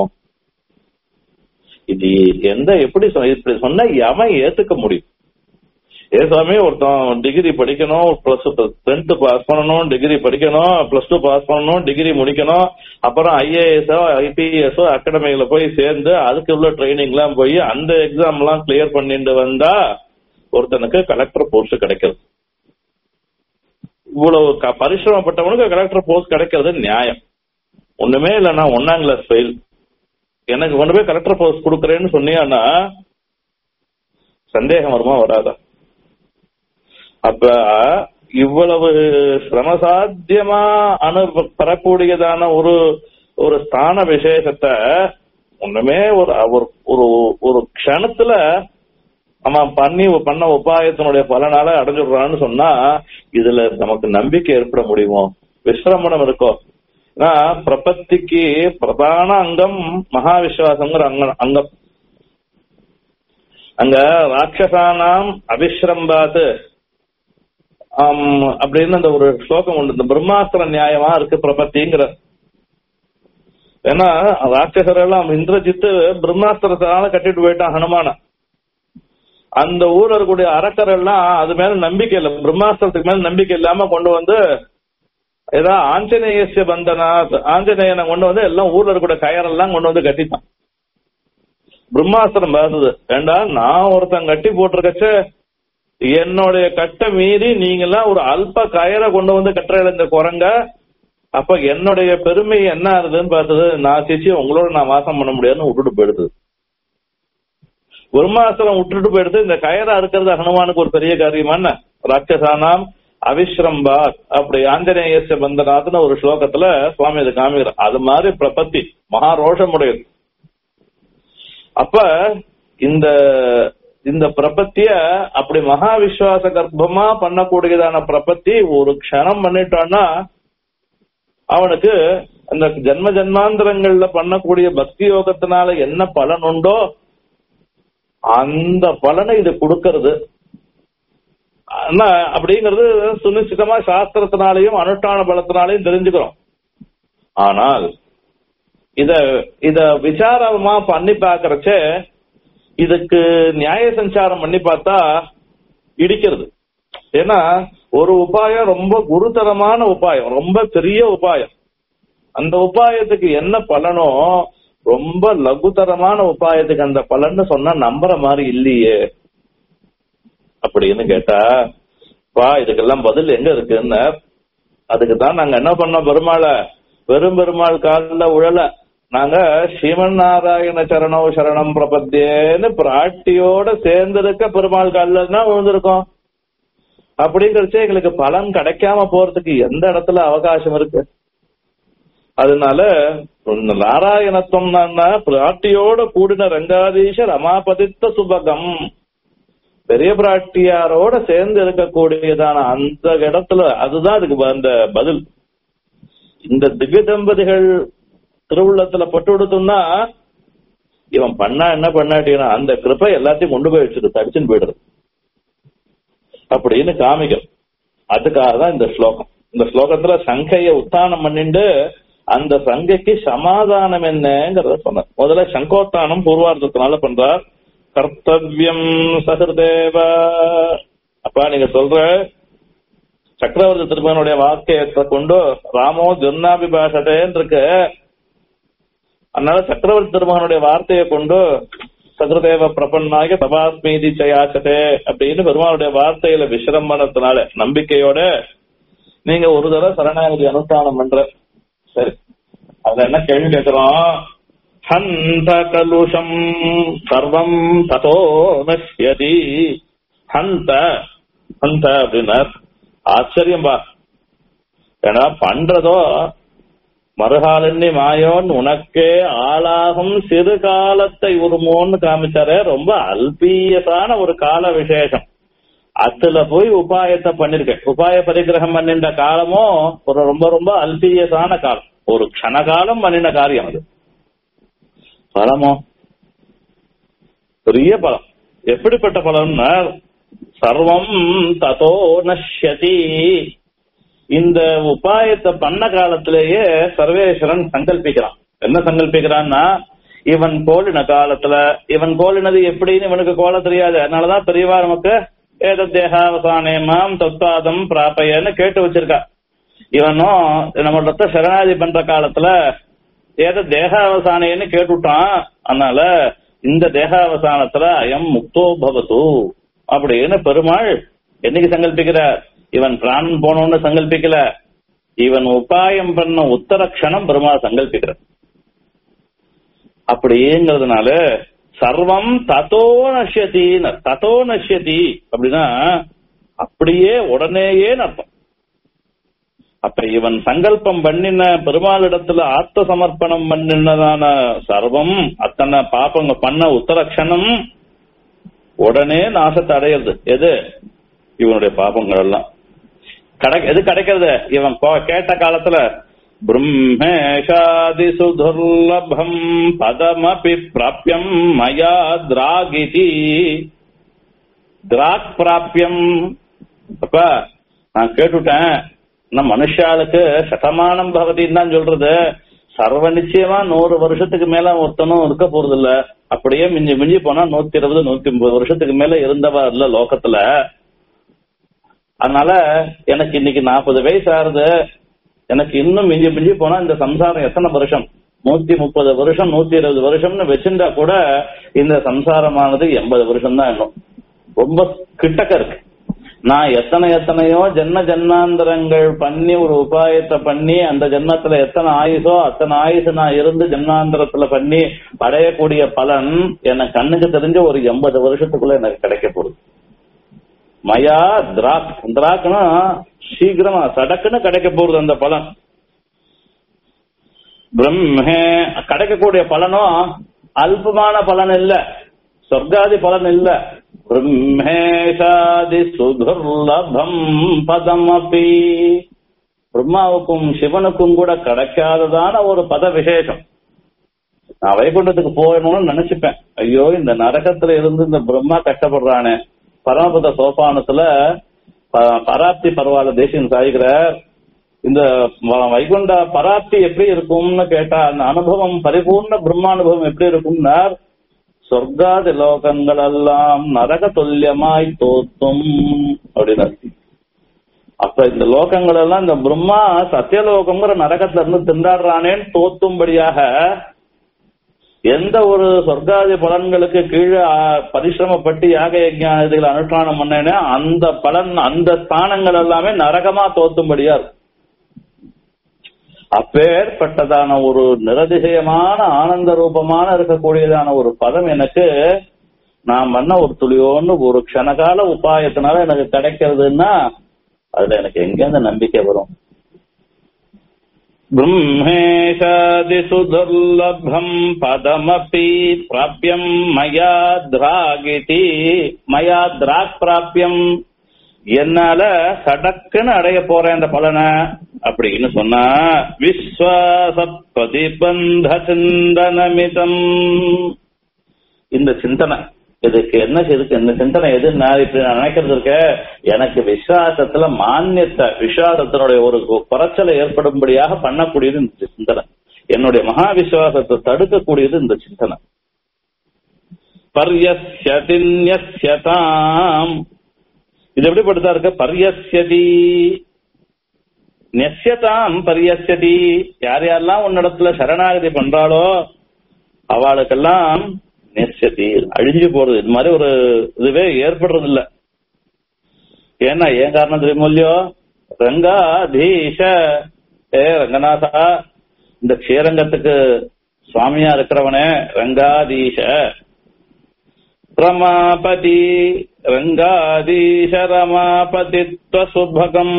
இது எந்த எப்படி சொ- இப்படி சொன்னா எவன் ஏத்துக்க முடியும் ஏ சாமி ஒருத்தன் டிகிரி படிக்கணும் பிளஸ் டென்த் பாஸ் பண்ணணும் டிகிரி படிக்கணும் பிளஸ் டூ பாஸ் பண்ணணும் டிகிரி முடிக்கணும் அப்புறம் ஐஏஎஸ்ஓ ஐபிஎஸ்ஓ அகாடமியில போய் சேர்ந்து அதுக்கு உள்ள ட்ரைனிங் எல்லாம் போய் அந்த எக்ஸாம் எல்லாம் கிளியர் பண்ணிட்டு வந்தா ஒருத்தனுக்கு கலெக்டர் போஸ்ட் கிடைக்கிறது இவ்வளவு க- பரிசிரமப்பட்டவனுக்கு கலெக்டர் போஸ்ட் கிடைக்கிறது நியாயம் ஒண்ணுமே இல்லைன்னா ஒன்னாம் கிளாஸ் ஃபெயில் எனக்கு கொண்டு போய் கலெக்டர் போஸ்ட் கொடுக்குறேன்னு சொன்னியான்னா சந்தேகம் வருமா வராதா அப்ப இவ்வளவு சிரமசாத்தியமா அனு பெறக்கூடியதான ஒரு ஒரு ஸ்தான விசேஷத்தை ஒண்ணுமே ஒரு ஒரு ஒரு ஒரு க்ஷணத்துல அவன் பண்ணி பண்ண உபாயத்தினுடைய பலனால அடைஞ்சிடுறான்னு சொன்னா இதுல நமக்கு நம்பிக்கை ஏற்பட முடியுமோ விசிரமணம் இருக்கோ ஏன்னா பிரபத்திக்கு பிரதான அங்கம் மகா விஸ்வாசங்கிற அங்க அங்கம் அங்க ராட்சசானாம் அபிஸ்ரம்பாத் ஆம், அப்படின்னு அந்த ஒரு ஸ்லோகம் உண்டு இந்த பிரம்மாஸ்திர நியாயமா இருக்கு பிரபத்திங்கிற ஏன்னா ராட்சசர் எல்லாம் இந்திரஜித்து பிரம்மாஸ்திரத்தினால கட்டிட்டு போயிட்டான் ஹனுமான அந்த ஊர்ல இருக்கக்கூடிய அரக்கர் எல்லாம் அது மேல நம்பிக்கை இல்லை பிரம்மாஸ்திரத்துக்கு மேல நம்பிக்கை இல்லாம கொண்டு வந்து ஏதா ஆஞ்சநேயசிய பந்தனா ஆஞ்சநேயனை கொண்டு வந்து எல்லாம் ஊர்ல இருக்கக்கூடிய கயரெல்லாம் கொண்டு வந்து கட்டிட்டான் பிரம்மாஸ்திரம் பார்த்தது ஏண்டா நான் ஒருத்தன் கட்டி போட்டிருக்கச்ச என்னுடைய கட்டை மீறி நீங்கெல்லாம் ஒரு அல்ப கயரை கொண்டு வந்து கட்டுற இந்த குரங்க அப்ப என்னுடைய பெருமை என்ன ஆகுதுன்னு பார்த்தது நான் சிச்சி உங்களோட நான் வாசம் பண்ண முடியாதுன்னு விட்டுட்டு போயிடுது பிரம்மாஸ்திரம் விட்டுட்டு போயிடுது இந்த கயரா இருக்கிறது ஹனுமானுக்கு ஒரு பெரிய காரியமான ராட்சசானாம் அவிஸ்ரம்பா அப்படி ஆஞ்சநேயச பந்தநாத்னு ஒரு ஸ்லோகத்துல சுவாமி இது காமிக்கிறார் அது மாதிரி பிரபத்தி மகா ரோஷமுடையது அப்ப இந்த இந்த பிரபத்திய அப்படி மகா விஸ்வாச கர்ப்பமா பண்ணக்கூடியதான பிரபத்தி ஒரு க்ஷணம் பண்ணிட்டான்னா அவனுக்கு அந்த ஜன்ம ஜன்மாந்திரங்கள்ல பண்ணக்கூடிய பக்தி யோகத்தினால என்ன பலன் உண்டோ அந்த பலனை இது கொடுக்கறது ஆனா அப்படிங்கிறது சுனிச்சிதமா சாஸ்திரத்தினாலையும் அனுஷ்டான பலத்தினாலையும் தெரிஞ்சுக்கிறோம் ஆனால் இத இத விசாரமா பண்ணி பாக்குறச்ச இதுக்கு நியாய சஞ்சாரம் பண்ணி பார்த்தா இடிக்கிறது ஏன்னா ஒரு உபாயம் ரொம்ப குருதரமான உபாயம் ரொம்ப பெரிய உபாயம் அந்த உபாயத்துக்கு என்ன பலனோ ரொம்ப லகுதரமான உபாயத்துக்கு அந்த பலன்னு சொன்னா நம்புற மாதிரி இல்லையே அப்படின்னு கேட்டா பா இதுக்கெல்லாம் பதில் எங்க இருக்குன்னு அதுக்கு தான் நாங்க என்ன பண்ணோம் பெருமாளை பெரும் பெருமாள் காலில் உழல நாங்க ஸ்ரீமன் நாராயண சரணோ சரணம் பிரபத்தியேன்னு பிராட்டியோட சேர்ந்திருக்க பெருமாள் காலில் தான் விழுந்திருக்கோம் அப்படிங்கிறச்சே எங்களுக்கு பலன் கிடைக்காம போறதுக்கு எந்த இடத்துல அவகாசம் இருக்கு அதனால நாராயணத்துவம் பிராட்டியோட கூடின ரங்காதீஷ ரமாபதித்த சுபகம் பெரிய பிராட்டியாரோட சேர்ந்து இருக்கக்கூடியதான அந்த இடத்துல அதுதான் அதுக்கு அந்த பதில் இந்த திவ்ய தம்பதிகள் திருவுள்ளத்துல பட்டு கொடுத்தோம்னா இவன் பண்ணா என்ன பண்ணாட்டினா அந்த கிருப்பை எல்லாத்தையும் கொண்டு போய் வச்சுட்டு தடிச்சுன்னு போயிடுறது அப்படின்னு காமிக்கும் அதுக்காக தான் இந்த ஸ்லோகம் இந்த ஸ்லோகத்துல சங்கைய உத்தானம் பண்ணிட்டு அந்த சங்கைக்கு சமாதானம் என்னங்கிறத சொன்னார் முதல்ல சங்கோத்தானம் பூர்வார்த்தத்தினால பண்றார் கர்த்தவியம் சகிருதேவ அப்பா நீங்க சொல்ற சக்கரவர்த்தி திருமகனுடைய வாக்கியத்தை கொண்டு ராமோ ஜொன்னாபிபாஷதேன்னு இருக்கு அதனால சக்கரவர்த்தி திருமகனுடைய வார்த்தையை கொண்டு சதுரதேவ பிரபன்னாக தபாஸ்மீதி சயாச்சதே அப்படின்னு பெருமாளுடைய வார்த்தையில விசிரம்பனத்தினால நம்பிக்கையோட நீங்க ஒரு தடவை சரணாகதி அனுஷ்டானம் பண்ற சரி அதுல என்ன கேள்வி கேட்கிறோம் ஹந்த கலுஷம் சர்வம் ததோ நஷ்யதி ஹந்த ஹந்த அப்படின்னார் ஆச்சரியம்பா ஏன்னா பண்றதோ மறுகாலன்னி மாயோன் உனக்கே ஆளாகும் சிறு காலத்தை உருமோன்னு காமிச்சாரு ரொம்ப அல்பீயசான ஒரு கால விசேஷம் அதுல போய் உபாயத்தை பண்ணிருக்க உபாய பரிகிரகம் பண்ணின்ற காலமும் ஒரு ரொம்ப ரொம்ப அல்பீயசான காலம் ஒரு க்ஷணகாலம் பண்ணின காரியம் அது பலமோ பெரிய பலம் எப்படிப்பட்ட பலம்னா சர்வம் ததோ நஷ்யதி இந்த உபாயத்தை பண்ண காலத்திலேயே சர்வேஸ்வரன் சங்கல்பிக்கிறான் என்ன சங்கல்பிக்கிறான்னா இவன் கோலின காலத்துல இவன் கோலினது எப்படின்னு இவனுக்கு கோல தெரியாது அதனாலதான் பெரியவா நமக்கு ஏத தேகாவசானேமாம் தத்வாதம் பிராப்பயன்னு கேட்டு வச்சிருக்கா இவனும் நம்மளத்த சரணாதி பண்ற காலத்துல ஏத தேகாவசானேன்னு கேட்டுட்டான் அதனால இந்த தேகாவசானத்துல அயம் முக்தோ பவது அப்படின்னு பெருமாள் என்னைக்கு சங்கல்பிக்கிறார் இவன் பிராணன் போனோன்னு சங்கல்பிக்கல இவன் உபாயம் பண்ண உத்தரக்ஷணம் பெருமாள் சங்கல்பிக்கிறார் அப்படிங்கிறதுனால சர்வம் ததோ நஷ்யத்தின்னு ததோ நஷ்யதி அப்படின்னா அப்படியே உடனேயே அர்த்தம் அப்ப இவன் சங்கல்பம் பண்ணின பெருமாளிடத்துல ஆத்ம சமர்ப்பணம் பண்ணினதான சர்வம் அத்தனை பாப்பங்க பண்ண உத்தரக்ஷணம் உடனே நாசத்தை அடையிறது எது இவனுடைய பாபங்கள் எல்லாம் கடை எது கிடைக்கிறது இவன் கோ- கேட்ட காலத்துல பிரம்மேஷாதி சுதுர்லபம் பதமபி பிராப்யம் மயா திராகிதி திராக் பிராப்யம் அப்ப நான் கேட்டுட்டேன் நம்ம மனுஷாளுக்கு சதமானம் பகவதின்னு தான் சொல்றது சர்வ நிச்சயமா நூறு வருஷத்துக்கு மேல ஒருத்தனும் இருக்க போறது இல்ல அப்படியே மிஞ்சி மிஞ்சி போனா நூத்தி இருபது நூத்தி முப்பது வருஷத்துக்கு மேல இருந்தவா இல்ல லோகத்துல அதனால எனக்கு இன்னைக்கு நாற்பது வயசு ஆறுது எனக்கு இன்னும் மிஞ்சி மிஞ்சி போனா இந்த சம்சாரம் எத்தனை வருஷம் நூத்தி முப்பது வருஷம் நூத்தி இருபது வருஷம்னு வச்சிருந்தா கூட இந்த சம்சாரமானது எண்பது வருஷம் தான் இன்னும் ரொம்ப கிட்டக்க இருக்கு நான் எத்தனை எத்தனையோ ஜென்ம ஜென்மாந்தரங்கள் பண்ணி ஒரு உபாயத்தை பண்ணி அந்த ஜென்மத்துல எத்தனை ஆயுசோ அத்தனை ஆயுசு நான் இருந்து ஜென்மாந்தரத்துல பண்ணி அடையக்கூடிய பலன் எனக்கு கண்ணுக்கு தெரிஞ்ச ஒரு எண்பது வருஷத்துக்குள்ள எனக்கு கிடைக்க போகுது மயா திராக் திராக்னா சீக்கிரமா சடக்குன்னு கிடைக்க போறது அந்த பலன் பிரம்மே கிடைக்கக்கூடிய பலனும் அல்பமான பலன் இல்ல சொர்க்காதி பலன் இல்ல பிரம்மேஷாதி சுதுர்லபம் பதமபி பிரம்மாவுக்கும் சிவனுக்கும் கூட கிடைக்காததான ஒரு பத விசேஷம் நான் வைகுண்டத்துக்கு போகணும்னு நினைச்சுப்பேன் ஐயோ இந்த நரகத்துல இருந்து இந்த பிரம்மா கஷ்டப்படுறானே பரமபத சோபானத்துல ப- பராப்தி பரவாயில்ல தேசியம் சாய்கிறார் இந்த வ- வைகுண்ட பராப்தி எப்படி இருக்கும்னு கேட்டா அந்த அனுபவம் பரிபூர்ண பிரம்மானுபவம் எப்படி இருக்கும்னா சொர்க்காதி லோகங்கள் எல்லாம் நரக துல்லியமாய் தோத்தும் அப்படின்னு அப்ப இந்த லோகங்கள் எல்லாம் இந்த பிரம்மா சத்தியலோகங்கிற நரகத்துல இருந்து திண்டாடுறானேன்னு தோத்தும்படியாக எந்த ஒரு சொர்க்காதி பலன்களுக்கு கீழே ஆ, பரிசிரமப்பட்டு யாக யஜ்ஞானதிகள் அனுஷ்டானம் பண்ணேனே அந்த பலன் அந்த ஸ்தானங்கள் எல்லாமே நரகமா தோத்தும்படியா இருக்கும் அப்பேற்பட்டதான ஒரு நிரதிசயமான ஆனந்த ரூபமான இருக்கக்கூடியதான ஒரு பதம் எனக்கு நான் பண்ண ஒரு துளியோன்னு ஒரு க்ஷணகால உபாயத்தினால எனக்கு கிடைக்கிறதுன்னா அதுல எனக்கு எங்கேருந்து நம்பிக்கை வரும் ब्रह्मेशादिसुदुर्लभम् पदमपि प्राप्यम् मया द्रागिति मया द्राக் பிராப்யம் என்னால சடக்குன்னு அடைய போறேன் அந்த பலனை அப்படின்னு சொன்னா விஸ்வாச பிரதிபந்த சிந்தனமிதம் இந்த சிந்தனை இதுக்கு என்ன இருக்கு இந்த சிந்தனை எதுன்னா இப்படி நான் நினைக்கிறது இருக்க எனக்கு விசுவாசத்துல மானியத்தை விசுவாசத்தினுடைய ஒரு குறைச்சலை ஏற்படும்படியாக பண்ணக்கூடியது இந்த சிந்தனை என்னுடைய மகா விசுவாசத்தை தடுக்கக்கூடியது இந்த சிந்தனை பர்யஸ்யதின்யஸ்யதாம் இது எப்படிப்பட்டதா இருக்கு பர்யஸ்யதி நெஸ்யதாம் பர்யஸ்யதி யார் யாரெல்லாம் உன்னிடத்துல சரணாகதி பண்றாளோ அவளுக்கெல்லாம் நெஸ்யதி அழிஞ்சு போறது இது மாதிரி ஒரு இதுவே ஏற்படுறது இல்ல ஏன்னா ஏன் காரணம் தெரியுமோ இல்லையோ ரங்காதீஷ ஏ ரங்கநாதா இந்த க்ஷேரங்கத்துக்கு சுவாமியா இருக்கிறவனே ரங்காதீஷ ரமாபதி ரங்காதீஷ ரமாபதித்வ சுபகம்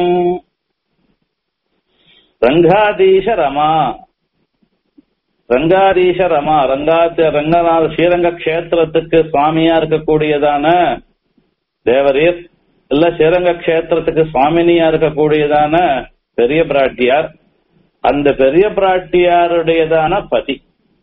ரங்காதீஷ ரமா ரங்காதீஷ ரமா ரங்காத்த ரங்கநாத ஸ்ரீரங்க கஷேத்திரத்துக்கு சுவாமியா இருக்கக்கூடியதான தேவரீர் இல்ல ஸ்ரீரங்க கஷேத்திரத்துக்கு சுவாமினியா இருக்கக்கூடியதான பெரிய பிராட்டியார் அந்த பெரிய பிராட்டியாருடையதான பதி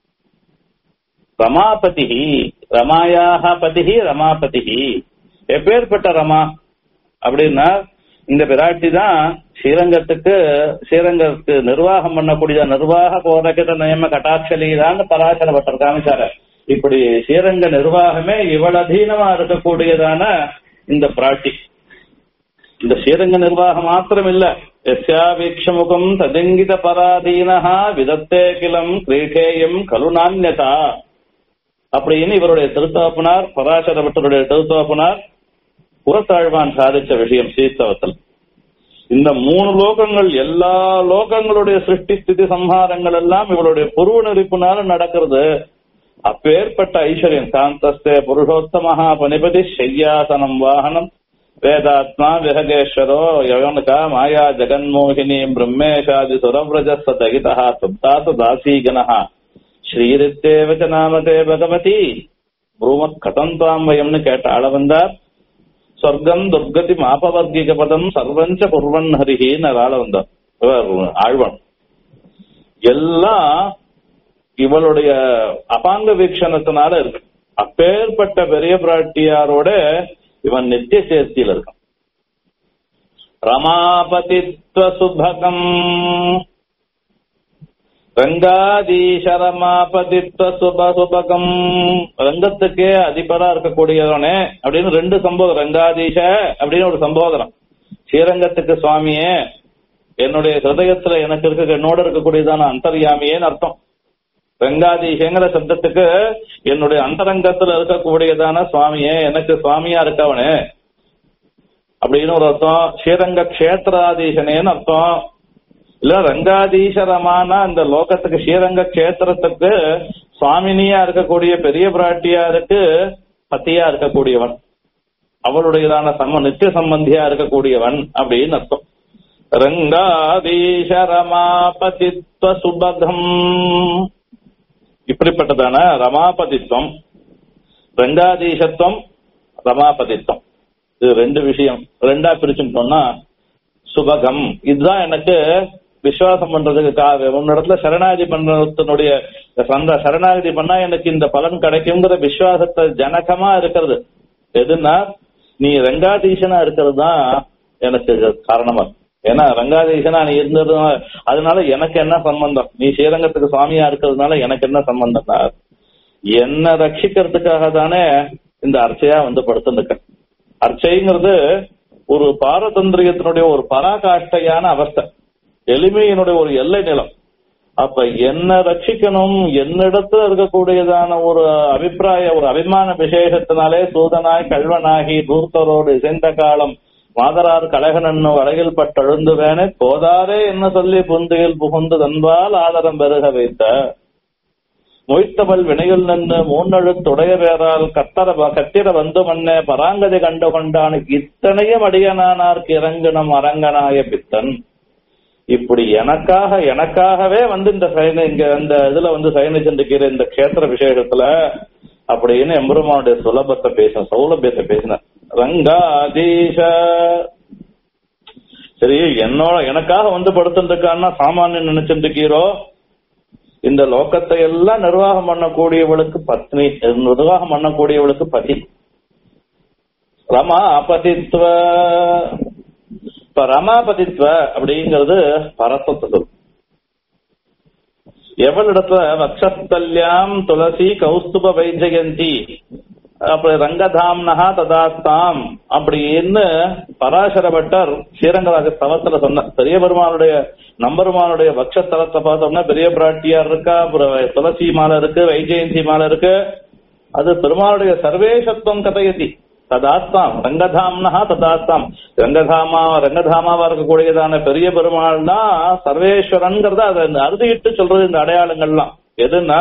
ரமாபதி ரமாயாக பதிகி ரமாபதி எப்பேற்பட்ட ரமா அப்படின்னா இந்த பிராட்டி தான் ஸ்ரீரங்கத்துக்கு ஸ்ரீரங்கத்துக்கு நிர்வாகம் பண்ணக்கூடிய நிர்வாக கோரகித நியம கட்டாட்சலிதான்னு பராசர பட்டர் காமிச்சார இப்படி ஸ்ரீரங்க நிர்வாகமே இவள் அதீனமா இருக்கக்கூடியதான இந்த பிராட்டி இந்த ஸ்ரீரங்க நிர்வாகம் மாத்திரம் இல்ல எஸ்யா வீக்ஷமுகம் ததங்கித பராதீனஹா விதத்தே கிலம் கிரீடேயம் கலு நான்யதா அப்படின்னு இவருடைய திருத்தாப்பனார் பராசர பட்டருடைய திருத்தாப்பனார் புறத்தாழ்வான் சாதிச்ச விஷயம் ஸ்ரீஸ்தவத்தில் இந்த மூணு லோகங்கள் எல்லா லோகங்களுடைய சிருஷ்டி ஸ்திதி சம்ஹாரங்கள் எல்லாம் இவருடைய புருவ நெறிப்புனால நடக்கிறது அப்பேற்பட்ட ஐஸ்வர்யம் சாந்தஸ்தே புருஷோத்தமஹா பனிபதி ஷையாசனம் வாகனம் வேதாத்மா விஹகேஸ்வரோ யவனகா மாயா ஜெகன்மோகினி பிரம்மேஷாதி சுரவ்ரஜஸ்த தகிதா சுப்தாச தாசீகனஹா ஸ்ரீரித்தேவச்ச நாமதே பகவதி ப்ரூமத் கதம் தாம் வயம்னு கேட்ட ஆள வந்தார் சொர்க்கம் துர்கதி மாபவர்கிக பதம் சர்வஞ்ச குர்வன் ஹரிஹின்னு ஆள வந்தார் இவர் ஆழ்வான் எல்லாம் இவளுடைய அபாங்க வீக்ஷணத்தினால இருக்கு அப்பேற்பட்ட பெரிய பிராட்டியாரோட இவன் நித்திய சேர்த்தியில் இருக்கான் ரமாபதித்வ சுபகம் ரங்காதீஷ ரமாபதித்வ சுப சுபகம் ரங்கத்துக்கே அதிபரா இருக்கக்கூடியவனே அப்படின்னு ரெண்டு சம்போதம் ரங்காதீஷ அப்படின்னு ஒரு சம்போதனம் ஸ்ரீரங்கத்துக்கு சுவாமியே என்னுடைய ஹிருதயத்துல எனக்கு இருக்க என்னோட இருக்கக்கூடியதான அந்தர்யாமியேன்னு அர்த்தம் ரங்காதீஷங்கிற சப்தத்துக்கு என்னுடைய அந்தரங்கத்துல இருக்கக்கூடியதான சுவாமியே எனக்கு சுவாமியா இருக்கவனே அப்படின்னு ஒரு அர்த்தம் ஸ்ரீரங்க கஷேத்திராதீசனேன்னு அர்த்தம் இல்ல ரங்காதீசரமான இந்த லோகத்துக்கு ஸ்ரீரங்க கஷேத்திரத்துக்கு சுவாமினியா இருக்கக்கூடிய பெரிய பிராட்டியாருக்கு பத்தியா இருக்கக்கூடியவன் அவளுடையதான சம்ம நித்திய சம்பந்தியா இருக்கக்கூடியவன் அப்படின்னு அர்த்தம் ரங்காதீசரமாபதித்வ சுபகம் இப்படிப்பட்டதான ரமாபதித்வம் ரங்காதீசத்துவம் ரமாபதித்வம் இது ரெண்டு விஷயம் ரெண்டா பிரிச்சுட்டோம்னா சுபகம் இதுதான் எனக்கு விசுவாசம் பண்றதுக்கு காக உன்னிடத்துல சரணாகதி பண்றதனுடைய சந்த சரணாகதி பண்ணா எனக்கு இந்த பலன் கிடைக்குங்கிற விசுவாசத்தை ஜனகமா இருக்கிறது எதுன்னா நீ ரங்காதீசனா இருக்கிறது தான் எனக்கு காரணமா ஏன்னா ரங்காதீசனா நீ இருந்தது அதனால எனக்கு என்ன சம்பந்தம் நீ ஸ்ரீரங்கத்துக்கு சுவாமியா இருக்கிறதுனால எனக்கு என்ன சம்பந்தம்னா என்ன ரட்சிக்கிறதுக்காக தானே இந்த அர்ச்சையா வந்து படுத்துருக்க அர்ச்சைங்கிறது ஒரு பாரதந்திரியத்தினுடைய ஒரு பராகாஷ்டையான அவஸ்தை எளிமையினுடைய ஒரு எல்லை நிலம் அப்ப என்ன ரட்சிக்கணும் என்னிடத்துல இருக்கக்கூடியதான ஒரு அபிப்பிராய ஒரு அபிமான விசேஷத்தினாலே சூதனாய் கல்வனாகி தூர்த்தரோடு இசைந்த காலம் மாதரார் கழகனன்னு வலையில் பட்டெழுந்துவேனே போதாரே என்ன சொல்லி புந்தையில் புகுந்து தன்பால் ஆதரம் பெருக வைத்த மொய்த்தவள் வினையில் நின்று மூன்னழுத்துடைய பேரால் கத்தர கத்திர வந்து மன்னே பராங்கதி கண்டு கொண்டான் இத்தனையும் அடியனானார்க்கு இறங்கணும் அரங்கனாய பித்தன் இப்படி எனக்காக எனக்காகவே வந்து இந்த சயன இங்க இந்த இதுல வந்து சயனிச்சிருக்கிற இந்த கஷேத்திர விசேஷத்துல அப்படின்னு எம்பெருமானுடைய சுலபத்தை பேசின சௌலபியத்தை பேசின ரங்காதீஷ சரி என்னோட எனக்காக வந்து படுத்துருக்கான்னா சாமானியம் நினைச்சிட்டு இருக்கீரோ இந்த லோகத்தை எல்லாம் நிர்வாகம் பண்ணக்கூடியவளுக்கு பத்னி நிர்வாகம் பண்ணக்கூடியவளுக்கு பதி ரமா பதித்வ இப்ப ரமாபதித்வ அப்படிங்கிறது பரத்தத்தை சொல் எவளிடத்துல வக்ஷஸ்தல்யாம் துளசி கௌஸ்துப வைஜயந்தி அப்படி ரங்கதாம்னஹா ததாஸ்தாம் அப்படின்னு பராசர பட்டர் ஸ்ரீரங்கராஜ ஸ்தலத்துல சொன்ன பெரிய பெருமானுடைய நம்பெருமானுடைய பக்ஷஸ்தலத்தை பார்த்தோம்னா பெரிய பிராட்டியார் இருக்கா அப்புறம் துளசி மாலை இருக்கு வைஜெயந்தி மாலை இருக்கு அது பெருமானுடைய சர்வேசத்துவம் கதையதி ததாஸ்தாம் ரங்கதாம்னஹா ததாஸ்தாம் ரங்கதாமா ரங்கதாமாவா இருக்கக்கூடியதான பெரிய பெருமாள் தான் சர்வேஸ்வரன்கிறத அதை அறுதிட்டு சொல்றது இந்த அடையாளங்கள்லாம் எதுன்னா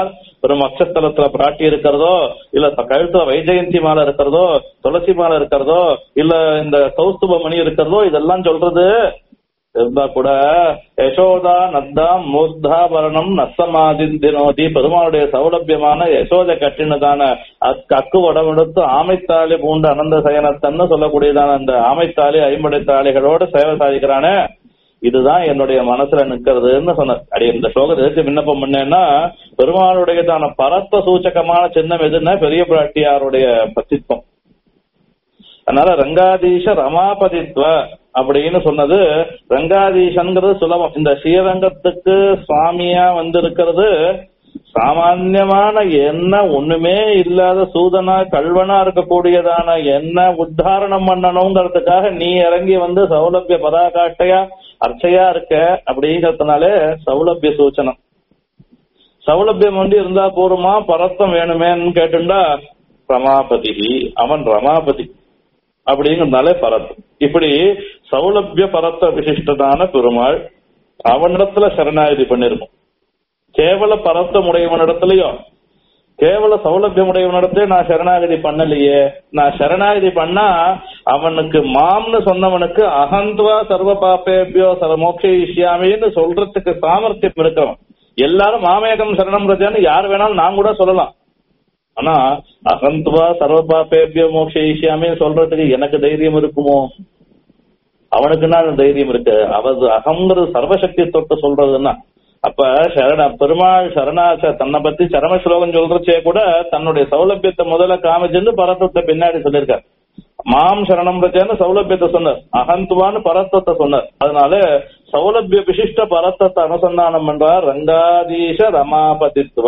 வெறும் அக்ஷஸ்தலத்துல பிராட்டி இருக்கிறதோ இல்ல த- கழுத்துல வைஜெயந்தி மாலை இருக்கிறதோ துளசி மாலை இருக்கிறதோ இல்ல இந்த கௌஸ்துப மணி இருக்கிறதோ இதெல்லாம் சொல்றது இருந்தா கூட யசோதா நத்தா மூர்தாபரணம் நசமாதினோதி பெருமாளுடைய சௌலபியமான யசோத கட்டினதான அக்- அக்கு வடமெடுத்து ஆமைத்தாலி பூண்டு அனந்த சயனத்தன்னு சொல்லக்கூடியதான அந்த ஆமைத்தாலி ஐம்படை தாளிகளோட சேவை சாதிக்கிறானே இதுதான் என்னுடைய மனசுல நிக்கிறதுன்னு சொன்னார் அடி இந்த ஸ்லோகத்தை எதுக்கு விண்ணப்பம் பண்ணேன்னா பெருமாளுடையதான பரத்த சூச்சகமான சின்னம் எதுன்னா பெரிய பிராட்டியாருடைய பத்தித்வம் அதனால ரங்காதீஷ ரமாபதித்வ அப்படின்னு சொன்னது ரங்காதீசன்கிறது சுலபம் இந்த ஸ்ரீரங்கத்துக்கு சுவாமியா வந்திருக்கிறது சாமான்யமான என்ன ஒண்ணுமே இல்லாத சூதனா கல்வனா இருக்கக்கூடியதான என்ன உத்தாரணம் பண்ணணுங்கிறதுக்காக நீ இறங்கி வந்து சௌலபிய பதாகாட்டையா அர்ச்சையா இருக்க அப்படிங்கறதுனாலே சௌலபிய சூச்சனம் சௌலபியம் வந்து இருந்தா போருமா பரத்தம் வேணுமேன்னு கேட்டுண்டா ரமாபதி அவன் ரமாபதி அப்படிங்கிறதுனாலே பரத்தம் இப்படி சௌலபிய பரத்த விசிஷ்டதான பெருமாள் அவனிடத்துல சரணாகதி பண்ணிருக்கும் கேவல பரத்தம் உடையவனிடத்துலயும் கேவல சௌலபியம் உடையவனிடத்துல நான் சரணாகதி பண்ணலையே நான் சரணாகதி பண்ணா அவனுக்கு மாம்னு சொன்னவனுக்கு அகந்த்வா சர்வ பாப்பேபியோ சர்வ மோக்ஷயிஷ்யாமின்னு சொல்றதுக்கு சாமர்த்தியம் இருக்கிறவன் எல்லாரும் மாமேகம் சரணம் ரஜான்னு யார் வேணாலும் நான் கூட சொல்லலாம் ஆனா அகந்த்வா சர்வ பாப்பேபியோ மோக்ஷயிஷ்யாமி சொல்றதுக்கு எனக்கு தைரியம் இருக்குமோ அவனுக்குன்னா அந்த தைரியம் இருக்கு அவது அகங்கிறது சர்வசக்தி தொட்டு சொல்றதுன்னா அப்ப சரண பெருமாள் சரணாச தன்னை பத்தி சரம ஸ்லோகம் சொல்றச்சே கூட தன்னுடைய சௌலபியத்தை முதல்ல காமிச்சுன்னு பரத்தத்தை பின்னாடி சொல்லியிருக்கார் மாம் சரணம் ரச்சேன்னு சௌலபியத்தை சொன்னார் அகந்துவான்னு பரத்தத்தை சொன்னார் அதனால சௌலபிய விசிஷ்ட பரத்தத்தை அனுசந்தானம் பண்றார் ரங்காதீஷ ரமாபதித்துவ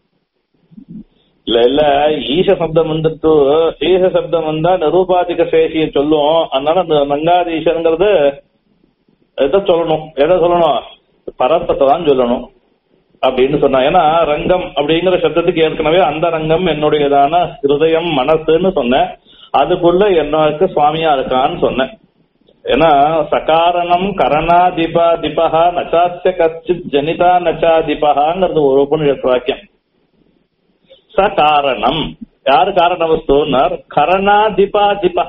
இல்ல இல்ல ஈச சப்தம் வந்துட்டு ஈச சப்தம் வந்தா நிரூபாதிக சேஷிய சொல்லும் அதனால அந்த ரங்காதீசங்கிறது எதை சொல்லணும் எதை சொல்லணும் பரத்தத்தை தான் சொல்லணும் அப்படின்னு சொன்னா ஏன்னா ரங்கம் அப்படிங்கிற சப்தத்துக்கு ஏற்கனவே அந்த ரங்கம் என்னுடையதான ஹிருதயம் மனசுன்னு சொன்னேன் அதுக்குள்ள எனக்கு சுவாமியா இருக்கான்னு சொன்னேன் ஏன்னா சகாரணம் கரணாதிபா திபா நச்சாத்திய கச்சித் ஜனிதா நச்சாதிபகாங்கிறது ஒரு உபநிஷத் வாக்கியம் சகாரணம் யாரு காரண வஸ்துன்னார் கரணாதிபாதிபா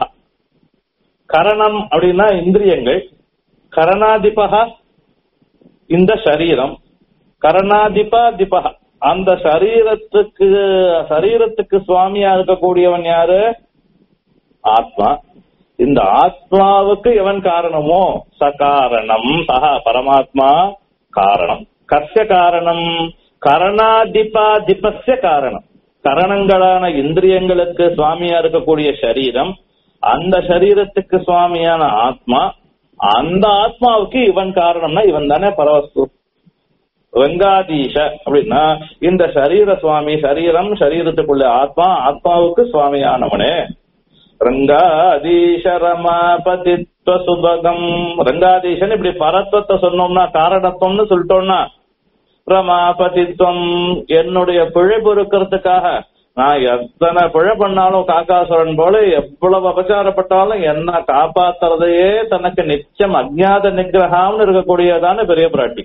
கரணம் அப்படின்னா இந்திரியங்கள் கரணாதிபகா இந்த சரீரம் கரணாதிபா திபா அந்த சரீரத்துக்கு சரீரத்துக்கு சுவாமியா இருக்கக்கூடியவன் யாரு ஆத்மா இந்த ஆத்மாவுக்கு எவன் காரணமோ சகாரணம் சகா பரமாத்மா காரணம் கஸ்ய காரணம் கரணாதிபாதிபஸ்ய காரணம் கரணங்களான இந்திரியங்களுக்கு சுவாமியா இருக்கக்கூடிய சரீரம் அந்த சரீரத்துக்கு சுவாமியான ஆத்மா அந்த ஆத்மாவுக்கு இவன் காரணம்னா இவன் தானே பரவஸ்து வெங்காதீஷ அப்படின்னா இந்த சரீர சுவாமி சரீரம் சரீரத்துக்குள்ள ஆத்மா ஆத்மாவுக்கு சுவாமியானவனே ரங்காதீஷ ரமாபதித்வ சுபகம் ரங்காதீஷன் இப்படி பரத்வத்தை சொன்னோம்னா காரணத்துவம்னு சொல்லிட்டோம்னா ரமாபதித்வம் என்னுடைய பிழை பொறுக்கிறதுக்காக நான் எத்தனை பிழை பண்ணாலும் காக்காசுரன் போல எவ்வளவு அபச்சாரப்பட்டாலும் என்ன காப்பாத்துறதையே தனக்கு நிச்சயம் அஜ்ஞாத நிகிரகம்னு இருக்கக்கூடியதான பெரிய பிராட்டி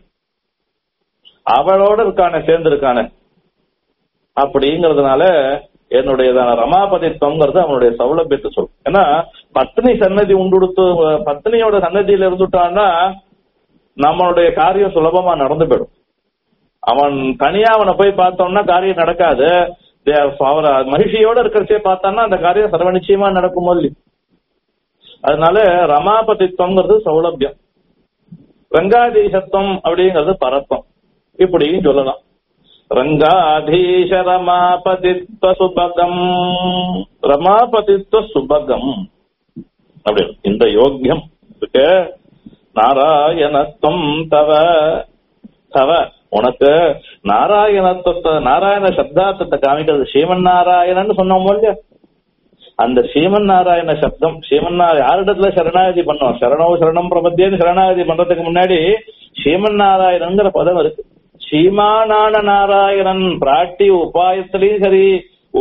அவளோட இருக்கானே சேர்ந்து இருக்கானே அப்படிங்கறதுனால என்னுடையதான ரமாபதித்வம்ங்கிறது அவனுடைய சௌலபியத்தை சொல் ஏன்னா பத்னி சன்னதி உண்டுடுத்து பத்னியோட சன்னதியில இருந்துட்டான்னா நம்மளுடைய காரியம் சுலபமா நடந்து போயிடும் அவன் தனியா அவனை போய் பார்த்தோம்னா காரியம் நடக்காது தே- அவர மகிழ்ச்சியோட இருக்கிறச்சே பார்த்தான்னா அந்த காரியம் சர்வ நிச்சயமா நடக்கும் இல்லையோ அதனால ரமாபதித்வம்ங்கிறது சௌலபியம் ரங்காதீசத்துவம் அப்படிங்கிறது பரத்தம் இப்படியும் சொல்லலாம் ரங்காதீஷ ரமாபதித்வ சுபகம் ரமாபதித்வ சுபகம் அப்படி இந்த யோக்கியம் இருக்கு நாராயணத்துவம் தவ தவ உனக்கு நாராயணத்துவத்தை நாராயண சப்தார்த்தத்தை காமிக்கிறது ஸ்ரீமன் நாராயணன்னு சொன்னோமோ இல்லையா அந்த ஸ்ரீமன் நாராயண சப்தம் ஸ்ரீமன் நாராயண யாரிடத்துல சரணாகதி பண்ணோம் சரணோ சரணம் பிரபத்தியன்னு சரணாகதி பண்றதுக்கு முன்னாடி ஸ்ரீமன் நாராயணங்கிற பதம் இருக்கு ஸ்ரீமானான நாராயணன் பிராட்டி உபாயத்திலையும் சரி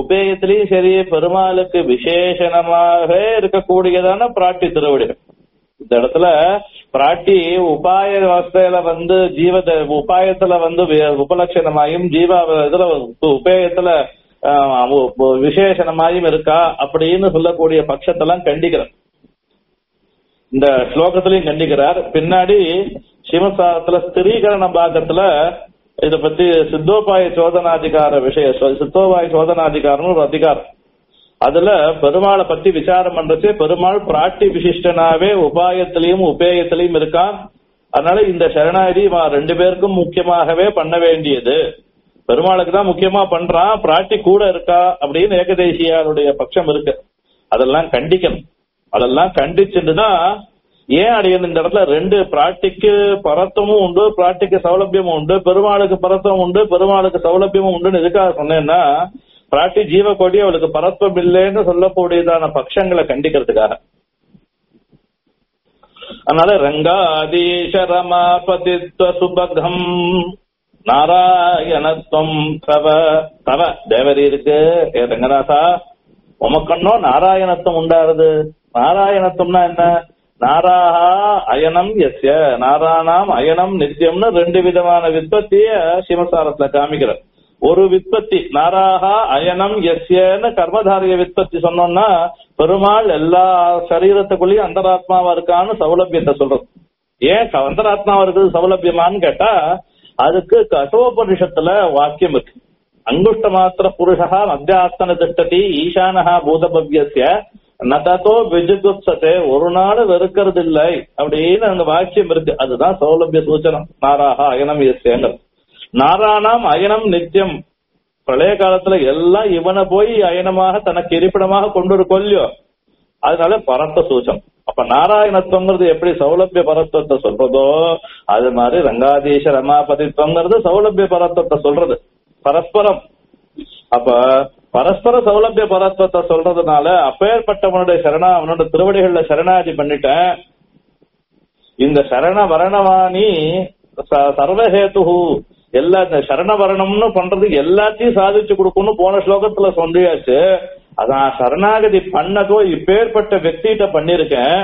உபேயத்திலையும் சரி பெருமாளுக்கு விசேஷணமாக இருக்கக்கூடியதான பிராட்டி திருவடிகள் இந்த இடத்துல பிராட்டி உபாய அவஸ்தையில வந்து ஜீவ உபாயத்துல வந்து வி- உபலட்சணமாயும் ஜீவ இதுல உபேயத்துல ஆஹ், உ- உ- விசேஷணமாயும் இருக்கா அப்படின்னு சொல்லக்கூடிய பட்சத்தெல்லாம் கண்டிக்கிறேன் இந்த ஸ்லோகத்திலையும் கண்டிக்கிறார் பின்னாடி சிவசாரத்துல ஸ்திரீகரண பாகத்துல இத பத்தி சித்தோபாய சோதனாதிகார விஷய சித்தோபாய சோதனாதிகாரம் ஒரு அதிகாரம் அதுல பெருமாளை பத்தி விசாரம் பண்றச்சு பெருமாள் பிராட்டி விசிஷ்டனாவே உபாயத்திலையும் உபேயத்திலையும் இருக்கான் அதனால இந்த சரணாகதி இவன் ரெண்டு பேருக்கும் முக்கியமாகவே பண்ண வேண்டியது பெருமாளுக்கு தான் முக்கியமா பண்றான் பிராட்டி கூட இருக்கா அப்படின்னு ஏகதேசியாருடைய பட்சம் இருக்கு அதெல்லாம் கண்டிக்கணும் அதெல்லாம் கண்டிச்சுட்டு தான் ஏன் அடியன் இந்த இடத்துல ரெண்டு பிராட்டிக்கு பரத்தமும் உண்டு பிராட்டிக்கு சௌலபியமும் உண்டு பெருமாளுக்கு பரத்தம் உண்டு பெருமாளுக்கு சௌலபியமும் உண்டுன்னு எதுக்காக சொன்னேன்னா பிராட்டி ஜீவகோடி அவளுக்கு பரத்வம் இல்லைன்னு சொல்லக்கூடியதான பட்சங்களை கண்டிக்கிறதுக்காக அதனால ரங்காதீஷ ரமாபதித்வ சுபகம் நாராயணத்துவம் தவ தவ தேவரி இருக்கு ஏ ரங்கநாதா உமக்கண்ணோ நாராயணத்துவம் உண்டாருது நாராயணத்துவம்னா என்ன நாராஹா அயனம் எஸ்ய நாராணாம் அயனம் நித்தியம்னு ரெண்டு விதமான விற்பத்திய சிவசாரத்துல காமிக்கிறார் ஒரு விற்பத்தி நாராகா அயனம் எஸ்யன்னு கர்மதாரிய விற்பத்தி சொன்னோம்னா பெருமாள் எல்லா சரீரத்துக்குள்ளேயும் அந்தராத்மாவா இருக்கான்னு சௌலபியத்தை சொல்றது ஏன் க- அந்தராத்மாவா இருக்குது சௌலபியமான்னு கேட்டா அதுக்கு கசோபனிஷத்துல வாக்கியம் இருக்கு அங்குஷ்ட மாத்திர புருஷா மத்தியாஸ்தன திட்டதி ஈசானஹா பூதபவ்யஸ்ய நதத்தோ விஜுகுப்சத்தே ஒரு நாள் வெறுக்கிறது இல்லை அப்படின்னு அந்த வாக்கியம் இருக்கு அதுதான் சௌலபிய சூச்சனம் நாராகா அயனம் எஸ்யங்கிறது நாராணாம் அயனம் நித்தியம் பிரளய காலத்துல எல்லாம் இவனை போய் அயனமாக தனக்கு இருப்பிடமாக கொண்டு ஒரு கொல்லியோ அதனால பரத்த சூச்சம் அப்ப நாராயணத்துவங்கிறது எப்படி சௌலபிய பரத்துவத்தை சொல்றதோ அது மாதிரி ரங்காதீஷ ரமாபதித்துவங்கிறது சௌலபிய பரத்துவத்தை சொல்றது பரஸ்பரம் அப்ப பரஸ்பர சௌலபிய பரத்துவத்தை சொல்றதுனால அப்பேற்பட்டவனுடைய சரணா அவனோட திருவடிகள்ல சரணாதி பண்ணிட்டேன் இந்த சரண வரணவாணி ச- சர்வஹேது எல்லா இந்த சரண வரணம்னு பண்றது எல்லாத்தையும் சாதிச்சு கொடுக்கணும்னு போன ஸ்லோகத்துல சொல்லியாச்சு அதான் சரணாகதி பண்ணதோ இப்பேற்பட்ட வெக்திகிட்ட பண்ணிருக்கேன்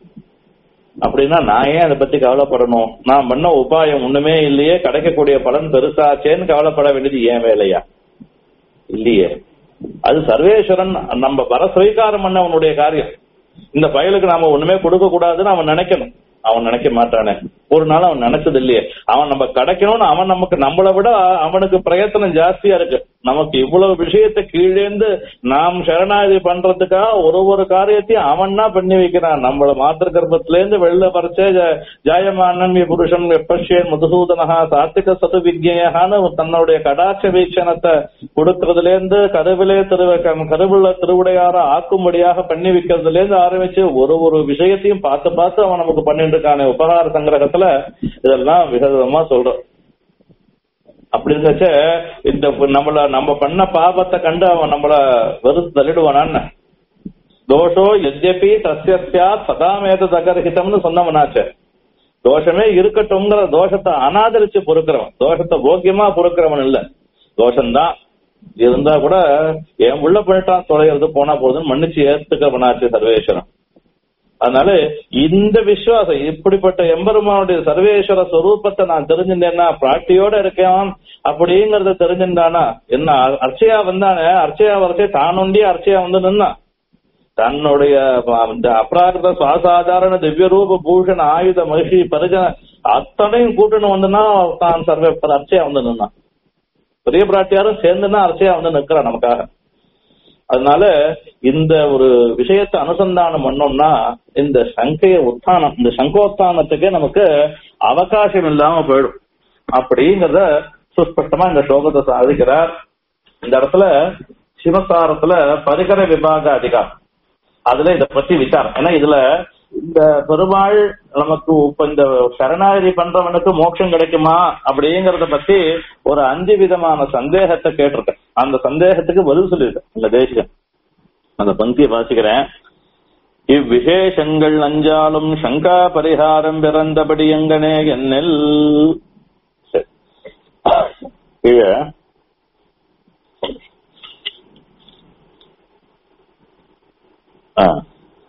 அப்படின்னா நான் ஏன் அதை பத்தி கவலைப்படணும் நான் பண்ண உபாயம் ஒண்ணுமே இல்லையே கிடைக்கக்கூடிய பலன் பெருசாச்சேன்னு கவலைப்பட வேண்டியது ஏன் வேலையா இல்லையே அது சர்வேஸ்வரன் நம்ம வர ஸ்வீகாரம் பண்ண அவனுடைய காரியம் இந்த பயலுக்கு நாம ஒண்ணுமே கொடுக்க கூடாதுன்னு அவன் நினைக்கணும் அவன் நினைக்க மாட்டானே ஒரு நாள் அவன் நினைச்சது இல்லையே அவன் நம்ம கிடைக்கணும்னு அவன் நமக்கு நம்மளை விட அவனுக்கு பிரயத்தனம் ஜாஸ்தியா இருக்கு நமக்கு இவ்வளவு விஷயத்தை கீழேந்து நாம் சரணாகதி பண்றதுக்காக ஒரு ஒரு காரியத்தையும் அவன் தான் பண்ணி வைக்கிறான் நம்மள மாத்திர கர்ப்பத்துல இருந்து வெளில பறிச்சே ஜ- ஜாயமானன் புருஷன் வெப்பஷேன் மதுசூதனஹா சாத்திக சது விஜயான்னு தன்னுடைய கடாட்ச வீட்சணத்தை கொடுக்கறதுல இருந்து கருவிலே திரு கருவுள்ள திருவுடையார ஆக்கும்படியாக பண்ணி வைக்கிறதுல இருந்து ஆரம்பிச்சு ஒரு ஒரு விஷயத்தையும் பார்த்து பார்த்து அவன் நமக்கு பண்ணிட்டு இருக்கானே உபகார சங்கிரகத்துல இதெல்லாம் விதவிதமா சொல்றோம் அப்படி இருந்துச்ச இந்த நம்மள நம்ம பண்ண பாபத்தை கண்டு அவன் நம்மள வெறுத்து தள்ளிடுவானான்னு தோஷோ எத்யபி தஸ்யா சதாமேத தகரஹிதம்னு சொன்னவனாச்சு தோஷமே இருக்கட்டும்ங்கிற தோஷத்தை அனாதரிச்சு பொறுக்கிறவன் தோஷத்தை போக்கியமா பொறுக்கிறவன் இல்ல தோஷம்தான் இருந்தா கூட என் உள்ள பண்ணிட்டான் தொலைகிறது போனா போதுன்னு மன்னிச்சு ஏத்துக்கிறவனாச்சு சர்வேஸ்வரன் அதனால இந்த விசுவாசம் இப்படிப்பட்ட எம்பெருமானுடைய சர்வேஸ்வர ஸ்வரூபத்தை நான் தெரிஞ்சிருந்தேன்னா பிராட்டியோட இருக்கேன் அப்படிங்கறத தெரிஞ்சிருந்தானா என்ன அ- அர்ச்சையா வந்தானே அர்ச்சையா வரச்சே தானொண்டியே அர்ச்சையா வந்து நின்னான் தன்னுடைய ப- இந்த அப்ராகிருத சுவாசாதாரண திவ்ய ரூப பூஷண ஆயுத மகிழ்ச்சி பரிஜன அத்தனையும் கூட்டணும் வந்துன்னா தான் சர்வே அர்ச்சையா வந்து நின்னான் பெரிய பிராட்டியாரும் சேர்ந்துன்னா அர்ச்சையா வந்து நிக்கிறான் நமக்காக அதனால இந்த ஒரு விஷயத்தை அனுசந்தானம் பண்ணோம்னா இந்த சங்கைய உத்தானம் இந்த சங்கோத்தானத்துக்கே நமக்கு அவகாசம் இல்லாம போயிடும் அப்படிங்கறத சுஸ்பஷ்டமா இந்த ஸ்லோகத்தை சாதிக்கிறார் இந்த இடத்துல சிவசாரத்துல பரிகர விபாக அதிகாரம் அதுல இத பத்தி விசாரம் ஏன்னா இதுல இந்த பெருமாள் நமக்கு இப்ப இந்த சரணாகதி பண்றவனுக்கு மோட்சம் கிடைக்குமா அப்படிங்கறத பத்தி ஒரு அஞ்சு விதமான சந்தேகத்தை கேட்டிருக்கேன் அந்த சந்தேகத்துக்கு பதில் சொல்லியிருக்கேன் இந்த தேசியம் அந்த பந்தியை வாசிக்கிறேன் இவ்விசேஷங்கள் அஞ்சாலும் சங்கா பரிகாரம் பிறந்தபடி எங்கனே என்னில் சரி. கீழே ஆ.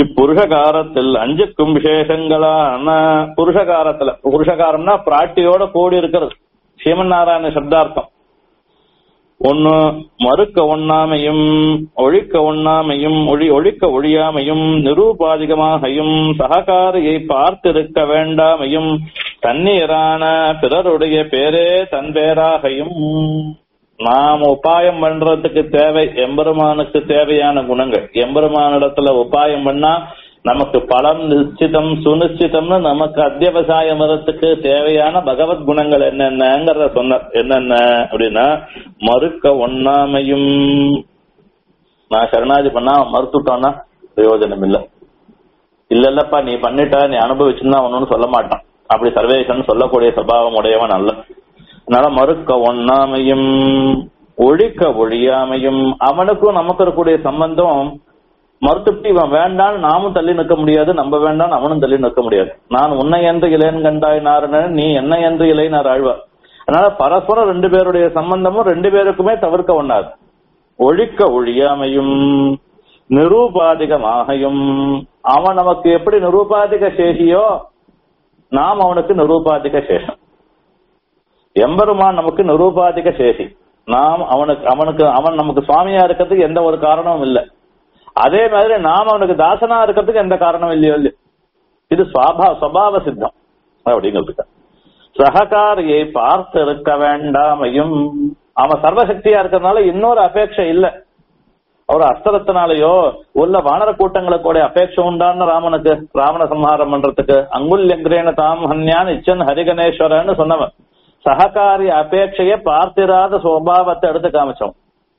இப்புருஷகாரத்தில் அஞ்சுக்கும் விசேஷங்களான புருஷகாரத்துல புருஷகாரம்னா பிராட்டியோட கூடி இருக்கிறது ஸ்ரீமன் நாராயண சப்தார்த்தம் ஒன்னு மறுக்க ஒண்ணாமையும் ஒழிக்க ஒண்ணாமையும் ஒழி ஒழிக்க ஒழியாமையும் நிரூபாதிகமாகையும் சககாரியை பார்த்திருக்க வேண்டாமையும் தண்ணீரான பிறருடைய பேரே தன் பேராகையும் நாம் உபாயம் பண்றதுக்கு தேவை எம்பெருமானுக்கு தேவையான குணங்கள் எம்பெருமானிடத்துல உபாயம் பண்ணா நமக்கு பலம் நிச்சிதம் சுனிச்சிதம்னு நமக்கு அத்தியவசாய மரத்துக்கு தேவையான பகவத் குணங்கள் என்னென்னங்கிறத சொன்னார் என்னென்ன அப்படின்னா மறுக்க ஒண்ணாமையும் நான் சரணாதி பண்ணா மறுத்துட்டோம்னா பிரயோஜனம் இல்ல இல்ல இல்லப்பா நீ பண்ணிட்ட நீ அனுபவிச்சுன்னா ஒண்ணுன்னு சொல்ல மாட்டான் அப்படி சர்வேசன் சொல்லக்கூடிய சபாவம் உடையவன் அல்ல அதனால மறுக்க ஒண்ணாமையும் ஒழிக்க ஒழியாமையும் அவனுக்கும் நமக்கு இருக்கக்கூடிய சம்பந்தம் மறுத்துட்டு இவன் வேண்டான்னு நாமும் தள்ளி நிற்க முடியாது நம்ம வேண்டாம் அவனும் தள்ளி நிற்க முடியாது நான் உன்னை என்று இளையன் கண்டாய் நாரண நீ என்ன என்று இளையனார் ஆழ்வார் அதனால பரஸ்பரம் ரெண்டு பேருடைய சம்பந்தமும் ரெண்டு பேருக்குமே தவிர்க்க ஒண்ணாது ஒழிக்க ஒழியாமையும் நிரூபாதிகமாகையும் அவன் நமக்கு எப்படி நிரூபாதிக சேஷியோ நாம் அவனுக்கு நிரூபாதிக சேஷம் எம்பெருமான் நமக்கு நிரூபாதிக சேஷி நாம் அவனுக்கு அவனுக்கு அவன் நமக்கு சுவாமியா இருக்கிறதுக்கு எந்த ஒரு காரணமும் இல்லை அதே மாதிரி நாம் அவனுக்கு தாசனா இருக்கிறதுக்கு எந்த காரணம் இல்லையோ இல்லையோ இது சுவாபா சுவாவ சித்தம் அப்படிங்கிறது சககாரியை பார்த்து இருக்க வேண்டாமையும் அவன் சர்வசக்தியா இருக்கிறதுனால இன்னொரு அபேட்சை இல்ல ஒரு அஸ்திரத்தினாலேயோ உள்ள வானர கூட்டங்களுக்கு கூட அபேட்சை உண்டான்னு ராமனுக்கு ராவண சம்ஹாரம் பண்றதுக்கு அங்குல்யங்கிரேன தாம் ஹன்யான் இச்சன் ஹரிகணேஸ்வரன்னு சொன்னவன் சககாரி அபேட்சைய பார்த்திராத சுவாவத்தை எடுத்து காமிச்சோம்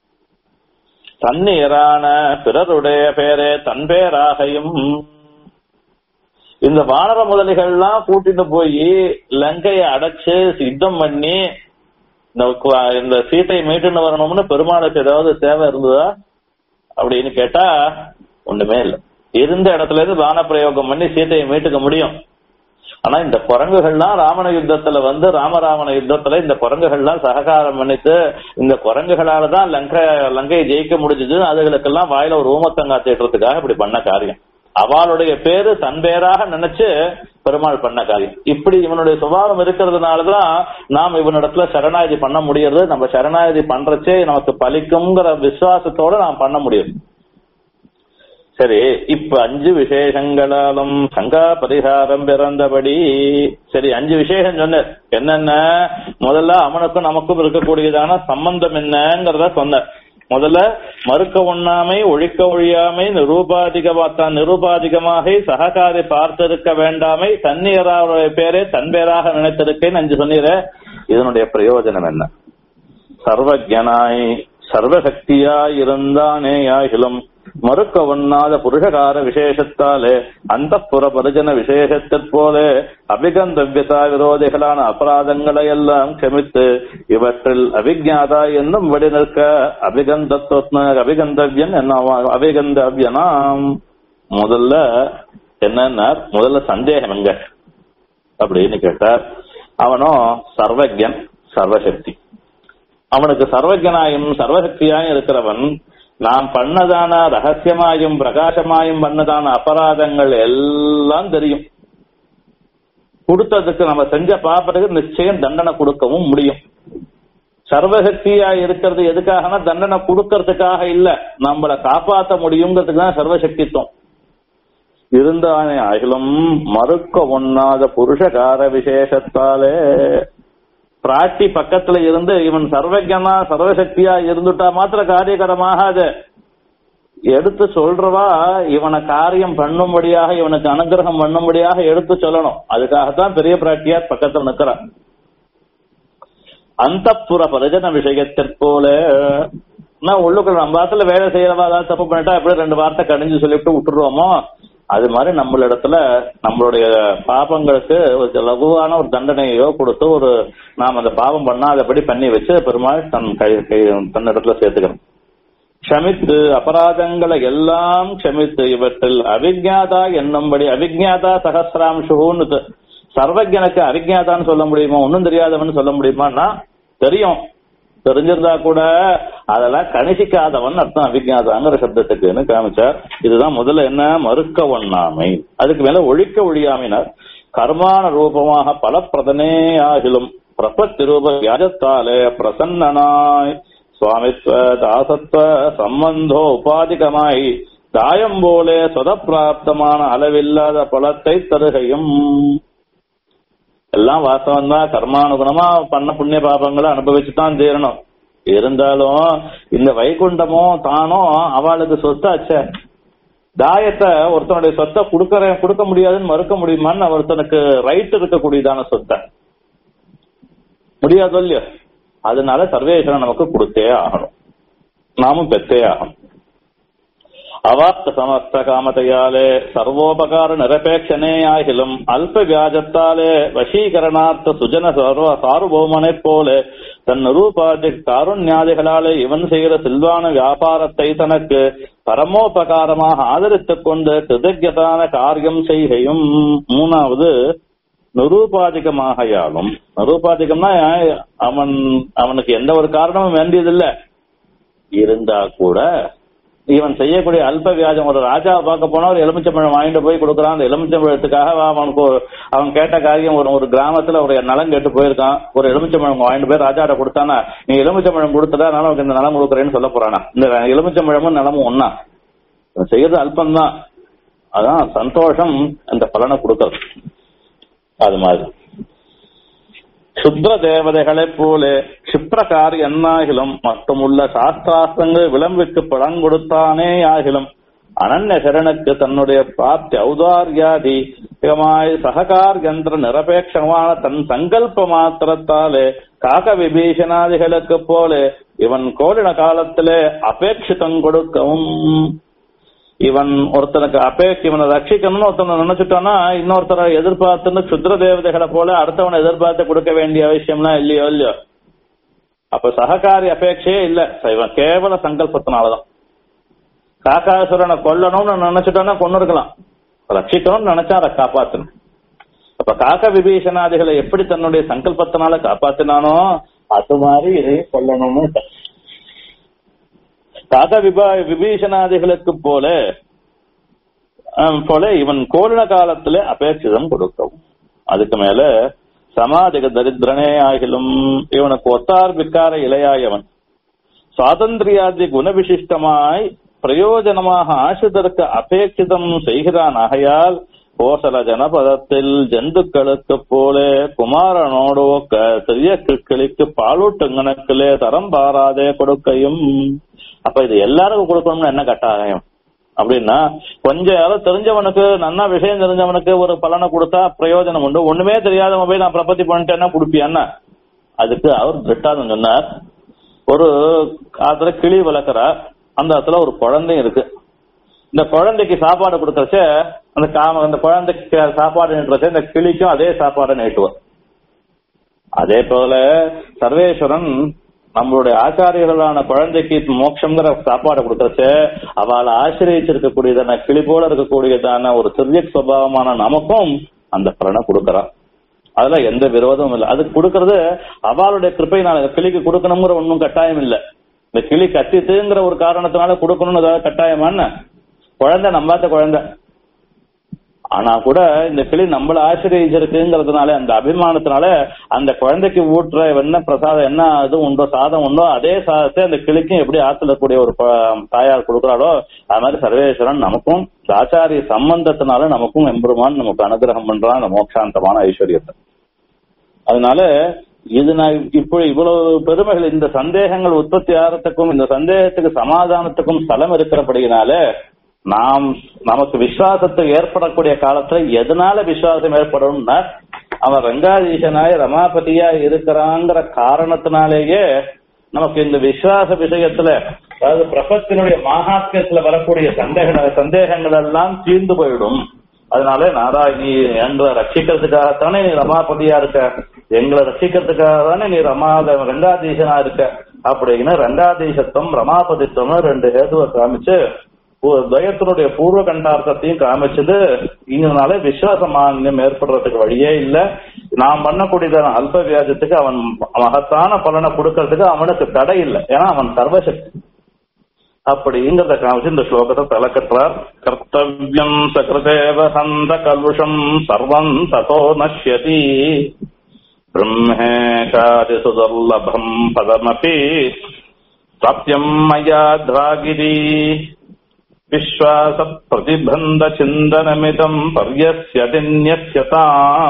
தண்ணீரான பிறருடைய பேரே தன் பேராகையும் இந்த வானர முதலிகள்லாம் கூட்டிட்டு போய் லங்கையை அடைச்சு சித்தம் பண்ணி இந்த கு- இந்த சீட்டை மீட்டுன்னு வரணும்னு பெருமாளுக்கு ஏதாவது தேவை இருந்ததா அப்படின்னு கேட்டா ஒண்ணுமே இல்லை இருந்த இடத்துல இருந்து வான பிரயோகம் பண்ணி சீத்தையை மீட்டுக்க முடியும் ஆனா இந்த குரங்குகள்லாம் ராமன யுத்தத்துல வந்து ராமராமன யுத்தத்துல இந்த குரங்குகள்லாம் சககாரம் பண்ணிட்டு இந்த குரங்குகளால தான் லங்கை லங்கையை ஜெயிக்க முடிஞ்சது அதுகளுக்கெல்லாம் வாயில ஒரு ஊமத்தங்கா தேட்டுறதுக்காக இப்படி பண்ண காரியம் அவளுடைய பேரு தன் பேராக நினைச்சு பெருமாள் பண்ண காரியம் இப்படி இவனுடைய சுபாவம் இருக்கிறதுனாலதான் நாம் இவனிடத்துல சரணாகதி பண்ண முடியறது நம்ம சரணாகதி பண்றச்சே நமக்கு பலிக்குங்கிற விசுவாசத்தோட நாம் பண்ண முடியும் சரி இப்ப அஞ்சு விசேஷங்களாலும் சங்கா பரிகாரம் பிறந்தபடி சரி அஞ்சு விசேஷம் சொன்னார் என்னென்ன முதல்ல அவனுக்கும் நமக்கும் இருக்கக்கூடியதான சம்பந்தம் என்னங்கிறத சொன்னார் முதல்ல மறுக்க உண்ணாமை ஒழிக்க ஒழியாமை நிரூபாதிகத்தான் நிரூபாதிகமாக சககாரி பார்த்திருக்க வேண்டாமை தன்னியராவுடைய பேரே தன் பேராக நினைத்திருக்கேன்னு அஞ்சு சொன்னீர இதனுடைய பிரயோஜனம் என்ன சர்வஜனாய் சர்வசக்தியாய் இருந்தானே யாகிலும் மறுக்க ஒண்ணாத புருஷகார விசேஷத்தாலே அந்த புற பரிஜன விசேஷத்தைப் போல அபிகந்தவியதா விரோதிகளான அபராதங்களை எல்லாம் க்ஷமித்து இவற்றில் அபிஜாதா என்னும் வழி நிற்க அபிகந்தத்வ அபிகந்தவியன் என்ன அபிகந்தவியனாம் முதல்ல என்னன்னா முதல்ல சந்தேகம் எங்க அப்படின்னு கேட்டார் அவனும் சர்வஜன் சர்வசக்தி அவனுக்கு சர்வஜனாயும் சர்வசக்தியாயும் இருக்கிறவன் நாம் பண்ணதான ரகசியமாயும் பிரகாசமாயும் பண்ணதான அபராதங்கள் எல்லாம் தெரியும் கொடுத்ததுக்கு நம்ம செஞ்ச பாப்பத்துக்கு நிச்சயம் தண்டனை கொடுக்கவும் முடியும் சர்வசக்தியா இருக்கிறது எதுக்காகனா தண்டனை கொடுக்கறதுக்காக இல்ல நம்மளை காப்பாற்ற முடியுங்கிறதுக்கு தான் சர்வசக்தித்துவம் இருந்தானே அகிலம் மறுக்க ஒண்ணாத புருஷகார விசேஷத்தாலே பிராட்டி பக்கத்துல இருந்து இவன் சர்வஜனா சர்வசக்தியா இருந்துட்டா மாத்திர காரியகரமாகாது எடுத்து சொல்றவா இவனை காரியம் பண்ணும்படியாக இவனுக்கு அனுகிரகம் பண்ணும்படியாக எடுத்து சொல்லணும் அதுக்காகத்தான் பெரிய பிராட்டியார் பக்கத்துல நிக்கிறான் அந்த புற பரிஜன விஷயத்திற்போல நான் உள்ளுக்குள்ள நம்ம வாரத்துல வேலை செய்யறவா ஏதாவது தப்பு பண்ணிட்டா எப்படி ரெண்டு வார்த்தை கடிஞ்சு சொல்லிவிட்டு விட்டுருவோமோ அது மாதிரி நம்மளிடத்துல நம்மளுடைய பாபங்களுக்கு ஒரு லகுவான ஒரு தண்டனையோ கொடுத்து ஒரு நாம் அந்த பாவம் பண்ணாதபடி பண்ணி வச்சு பெருமாள் தன் கை கை தன்னிடத்துல சேர்த்துக்கிறோம் க்ஷமித்து அபராதங்களை எல்லாம் க்ஷமித்து இவற்றில் அவிஜாதா என்னும்படி அவிஜாதா சகசிராம்சுன்னு சர்வஜனுக்கு அவிஜாதான்னு சொல்ல முடியுமா ஒன்னும் தெரியாதவன்னு சொல்ல முடியுமான்னா தெரியும் தெரிஞ்சிருந்தா கூட அதெல்லாம் கணிசிக்காதவன் அர்த்தம் அவிஜாதாங்கிற சப்தத்துக்குன்னு காமிச்சார் இதுதான் முதல்ல என்ன மறுக்க ஒண்ணாமை அதுக்கு மேல ஒழிக்க ஒழியாமைனார் கர்மான ரூபமாக பலப்பிரதனே ஆகிலும் பிரபத்தி ரூப வியாஜத்தாலே பிரசன்னனாய் சுவாமித்வ தாசத்வ சம்பந்தோ உபாதிகமாய் தாயம் போலே சொதப்பிராப்தமான அளவில்லாத பலத்தை தருகையும் எல்லாம் வாஸ்தவம் தான் கர்மானுகுணமா பண்ண புண்ணிய பாபங்களை அனுபவிச்சுதான் தீரணும் இருந்தாலும் இந்த வைகுண்டமோ தானோ அவளுக்கு சொத்தாச்சே தாயத்தை ஒருத்தனுடைய சொத்தை கொடுக்கற கொடுக்க முடியாதுன்னு மறுக்க முடியுமான்னு ஒருத்தனுக்கு ரைட் இருக்கக்கூடியதான சொத்தை முடியாது இல்லையோ அதனால சர்வேஸ்வரன் நமக்கு கொடுத்தே ஆகணும் நாமும் பெற்றே ஆகணும் அவாப்த சமஸ்த காமதையாலே சர்வோபகார நிரபேட்சனே ஆகிலும் அல்ப வியாஜத்தாலே வசீகரணார்த்த சுஜன சர்வ சார்வபௌமனைப் போல தன் நிரூபாதி காருண்யாதிகளாலே இவன் செய்கிற சில்வான வியாபாரத்தை தனக்கு பரமோபகாரமாக ஆதரித்துக் கொண்டு கிருதஜதான காரியம் செய்கையும் மூணாவது நிரூபாதிகமாகையாலும் நிரூபாதிகம்னா அவன் அவனுக்கு எந்த ஒரு காரணமும் வேண்டியதில்லை இருந்தா கூட இவன் செய்யக்கூடிய அல்ப வியாஜம் ஒரு ராஜாவை பார்க்க போனா ஒரு எலுமிச்சம்பழம் வாங்கிட்டு போய் கொடுக்குறான் அந்த எலுமிச்சம்பழத்துக்காக அவனுக்கு ஒரு அவன் கேட்ட காரியம் ஒரு ஒரு கிராமத்துல ஒரு நலம் கேட்டு போயிருக்கான் ஒரு எலுமிச்சம்பழம் வாங்கிட்டு போய் ராஜாட்ட கொடுத்தானா நீ எலுமிச்சம்பழம் கொடுத்ததா நான் உனக்கு இந்த நலம் கொடுக்குறேன்னு சொல்ல போறானா இந்த எலுமிச்சம்பழமும் நலமும் ஒன்னா இவன் செய்யறது அல்பம்தான் அதான் சந்தோஷம் அந்த பலனை கொடுக்கறது அது மாதிரி சுத்ர தேவதைகளைப் போல கஷிப்ரகாரி என்னாகிலும் மற்றுமுள்ள சாஸ்திராஸ்திரங்கள் விளம்பிற்கு படம் கொடுத்தானே ஆகிலும் அனன்ய சரணுக்கு தன்னுடைய பிராப்தி ஔதாரியாதி சககாரியந்திர நிரபேட்சமான தன் சங்கல்ப மாத்திரத்தாலே காக விபீஷணாதிகளுக்கு போல இவன் கோடின காலத்திலே அபேட்சிதம் கொடுக்கவும் இவன் ஒருத்தனுக்கு அபேக் இவனை ரட்சிக்கணும்னு ஒருத்தனை நினைச்சுட்டானா இன்னொருத்தரை எதிர்பார்த்துன்னு சுத்ர தேவதைகளை போல அடுத்தவனை எதிர்பார்த்து கொடுக்க வேண்டிய அவசியம்லாம் இல்லையோ இல்லையோ அப்ப சககாரி அபேட்சையே இல்ல இவன் கேவல சங்கல்பத்தினாலதான் காக்காசுரனை கொல்லணும்னு நினைச்சுட்டானா கொண்டு இருக்கலாம் ரட்சிக்கணும்னு நினைச்சா அதை காப்பாத்தணும் அப்ப காக்க விபீஷணாதிகளை எப்படி தன்னுடைய சங்கல்பத்தினால காப்பாத்தினானோ அது மாதிரி இதையும் கொல்லணும்னு காக விபா விபீஷணாதிகளுக்கு போல போல இவன் கோலின காலத்திலே அபேட்சிதம் கொடுக்கவும் அதுக்கு மேல சமாதிக தரித்திரனே ஆகிலும் இவனுக்கு ஒத்தார் பிக்கார இலையாயவன் சுவாதந்திரியாதி குணவிசிஷ்டமாய் பிரயோஜனமாக ஆசிரியருக்கு அபேட்சிதம் செய்கிறான் ஆகையால் கோசல ஜனபதத்தில் ஜந்துக்களுக்கு போல குமாரனோடோ சிறிய கிளிக்கு பாலூட்டுங்கணக்கிலே தரம் பாராதே கொடுக்கையும் அப்ப இது எல்லாருக்கும் கொடுக்கணும்னு என்ன கட்டாயம் அப்படின்னா கொஞ்சம் யாரோ தெரிஞ்சவனுக்கு நன்னா விஷயம் தெரிஞ்சவனுக்கு ஒரு பலனை கொடுத்தா பிரயோஜனம் உண்டு ஒண்ணுமே தெரியாதவன் போய் நான் பிரபத்தி பண்ணிட்டேன்னா கொடுப்பியான்னா அதுக்கு அவர் திருட்டாதம் சொன்னார் ஒரு காலத்துல கிளி வளர்க்குறா அந்த இடத்துல ஒரு குழந்தையும் இருக்கு இந்த குழந்தைக்கு சாப்பாடு கொடுக்கறச்ச அந்த காம அந்த குழந்தைக்கு சாப்பாடு நீட்டுறச்ச இந்த கிளிக்கும் அதே சாப்பாடை நீட்டுவார் அதே போல சர்வேஸ்வரன் நம்மளுடைய ஆச்சாரியர்களான குழந்தைக்கு மோட்சங்கிற சாப்பாடு கொடுக்கறச்ச அவளை ஆசிரியச்சிருக்கக்கூடியதான கிளி போல இருக்கக்கூடியதான ஒரு சிறிய சுபாவமான நமக்கும் அந்த பலனை கொடுக்கறான் அதுல எந்த விரோதமும் இல்லை அது கொடுக்கறது அவளுடைய கிருப்பையினால கிளிக்கு கொடுக்கணுங்கிற ஒன்றும் கட்டாயம் இல்லை இந்த கிளி கத்தித்துங்கிற ஒரு காரணத்தினால கொடுக்கணும்னு ஏதாவது கட்டாயமான குழந்தை நம்பாத குழந்தை ஆனா கூட இந்த கிளி நம்மள ஆசிரியச்சிருக்குங்கிறதுனால அந்த அபிமானத்தினால அந்த குழந்தைக்கு ஊட்டுற என்ன பிரசாதம் என்ன இது உண்டோ சாதம் உண்டோ அதே சாதத்தை அந்த கிளிக்கும் எப்படி ஆற்றலக்கூடிய ஒரு தாயார் கொடுக்குறாளோ அது மாதிரி சர்வேஸ்வரன் நமக்கும் ஆச்சாரிய சம்பந்தத்தினால நமக்கும் எம்பெருமான் நமக்கு அனுகிரகம் பண்றான் அந்த மோட்சாந்தமான ஐஸ்வர்யத்தை அதனால இது நான் இப்போ இவ்வளவு பெருமைகள் இந்த சந்தேகங்கள் உற்பத்தி ஆகிறதுக்கும் இந்த சந்தேகத்துக்கு சமாதானத்துக்கும் ஸ்தலம் இருக்கிறபடியினால நாம் நமக்கு விசுவாசத்தை ஏற்படக்கூடிய காலத்துல எதனால விசுவாசம் ஏற்படும்னா அவன் ரங்காதீசனாய் ரமாபதியா இருக்கிறாங்கிற காரணத்தினாலேயே நமக்கு இந்த விசுவாச விஷயத்துல அதாவது பிரபத்தினுடைய மகாத்மியத்துல வரக்கூடிய சந்தேக சந்தேகங்கள் எல்லாம் தீர்ந்து போயிடும் அதனால நாராயணி எங்களை ரட்சிக்கிறதுக்காகத்தானே நீ ரமாபதியா இருக்க எங்களை ரட்சிக்கிறதுக்காக தானே நீ ரமாத ரங்காதீசனா இருக்க அப்படின்னு ரங்காதீசத்துவம் ரமாபதித்துவம் ரெண்டு ஹேதுவை காமிச்சு துவயத்தினுடைய பூர்வ கண்டார்த்தத்தையும் காமிச்சது இதனால விசுவாசமானியம் ஏற்படுறதுக்கு வழியே இல்ல நாம் பண்ணக்கூடியதான அல்ப வியாஜத்துக்கு அவன் மகத்தான பலனை கொடுக்கறதுக்கு அவனுக்கு தடை இல்லை ஏன்னா அவன் சர்வசக்தி அப்படிங்கிறத காமிச்சு இந்த ஸ்லோகத்தை தலைக்கட்டுறார் கர்த்தவியம் சகிருதேவ சந்த கல்விஷம் சர்வம் ததோ நஷ்யதி பிரம்மேகாதி சுதர்லபம் பதமபி சத்தியம் மயா திராகிரி விஸ்வாச பிரதிபந்த சிந்தனமிதம் பர்யஸ்யதின்யஸ்யதா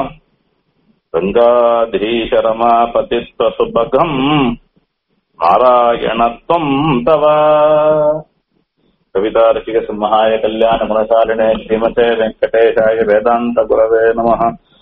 ரங்காதீசரமாபதித்வ சுபகம் நாராயணத்வம் தவ கவிதாரசிக சிம்ஹாய கல்யாண குணசாலினே ஸ்ரீமதே வெங்கடேஷாய வேதாந்த குரவே நமः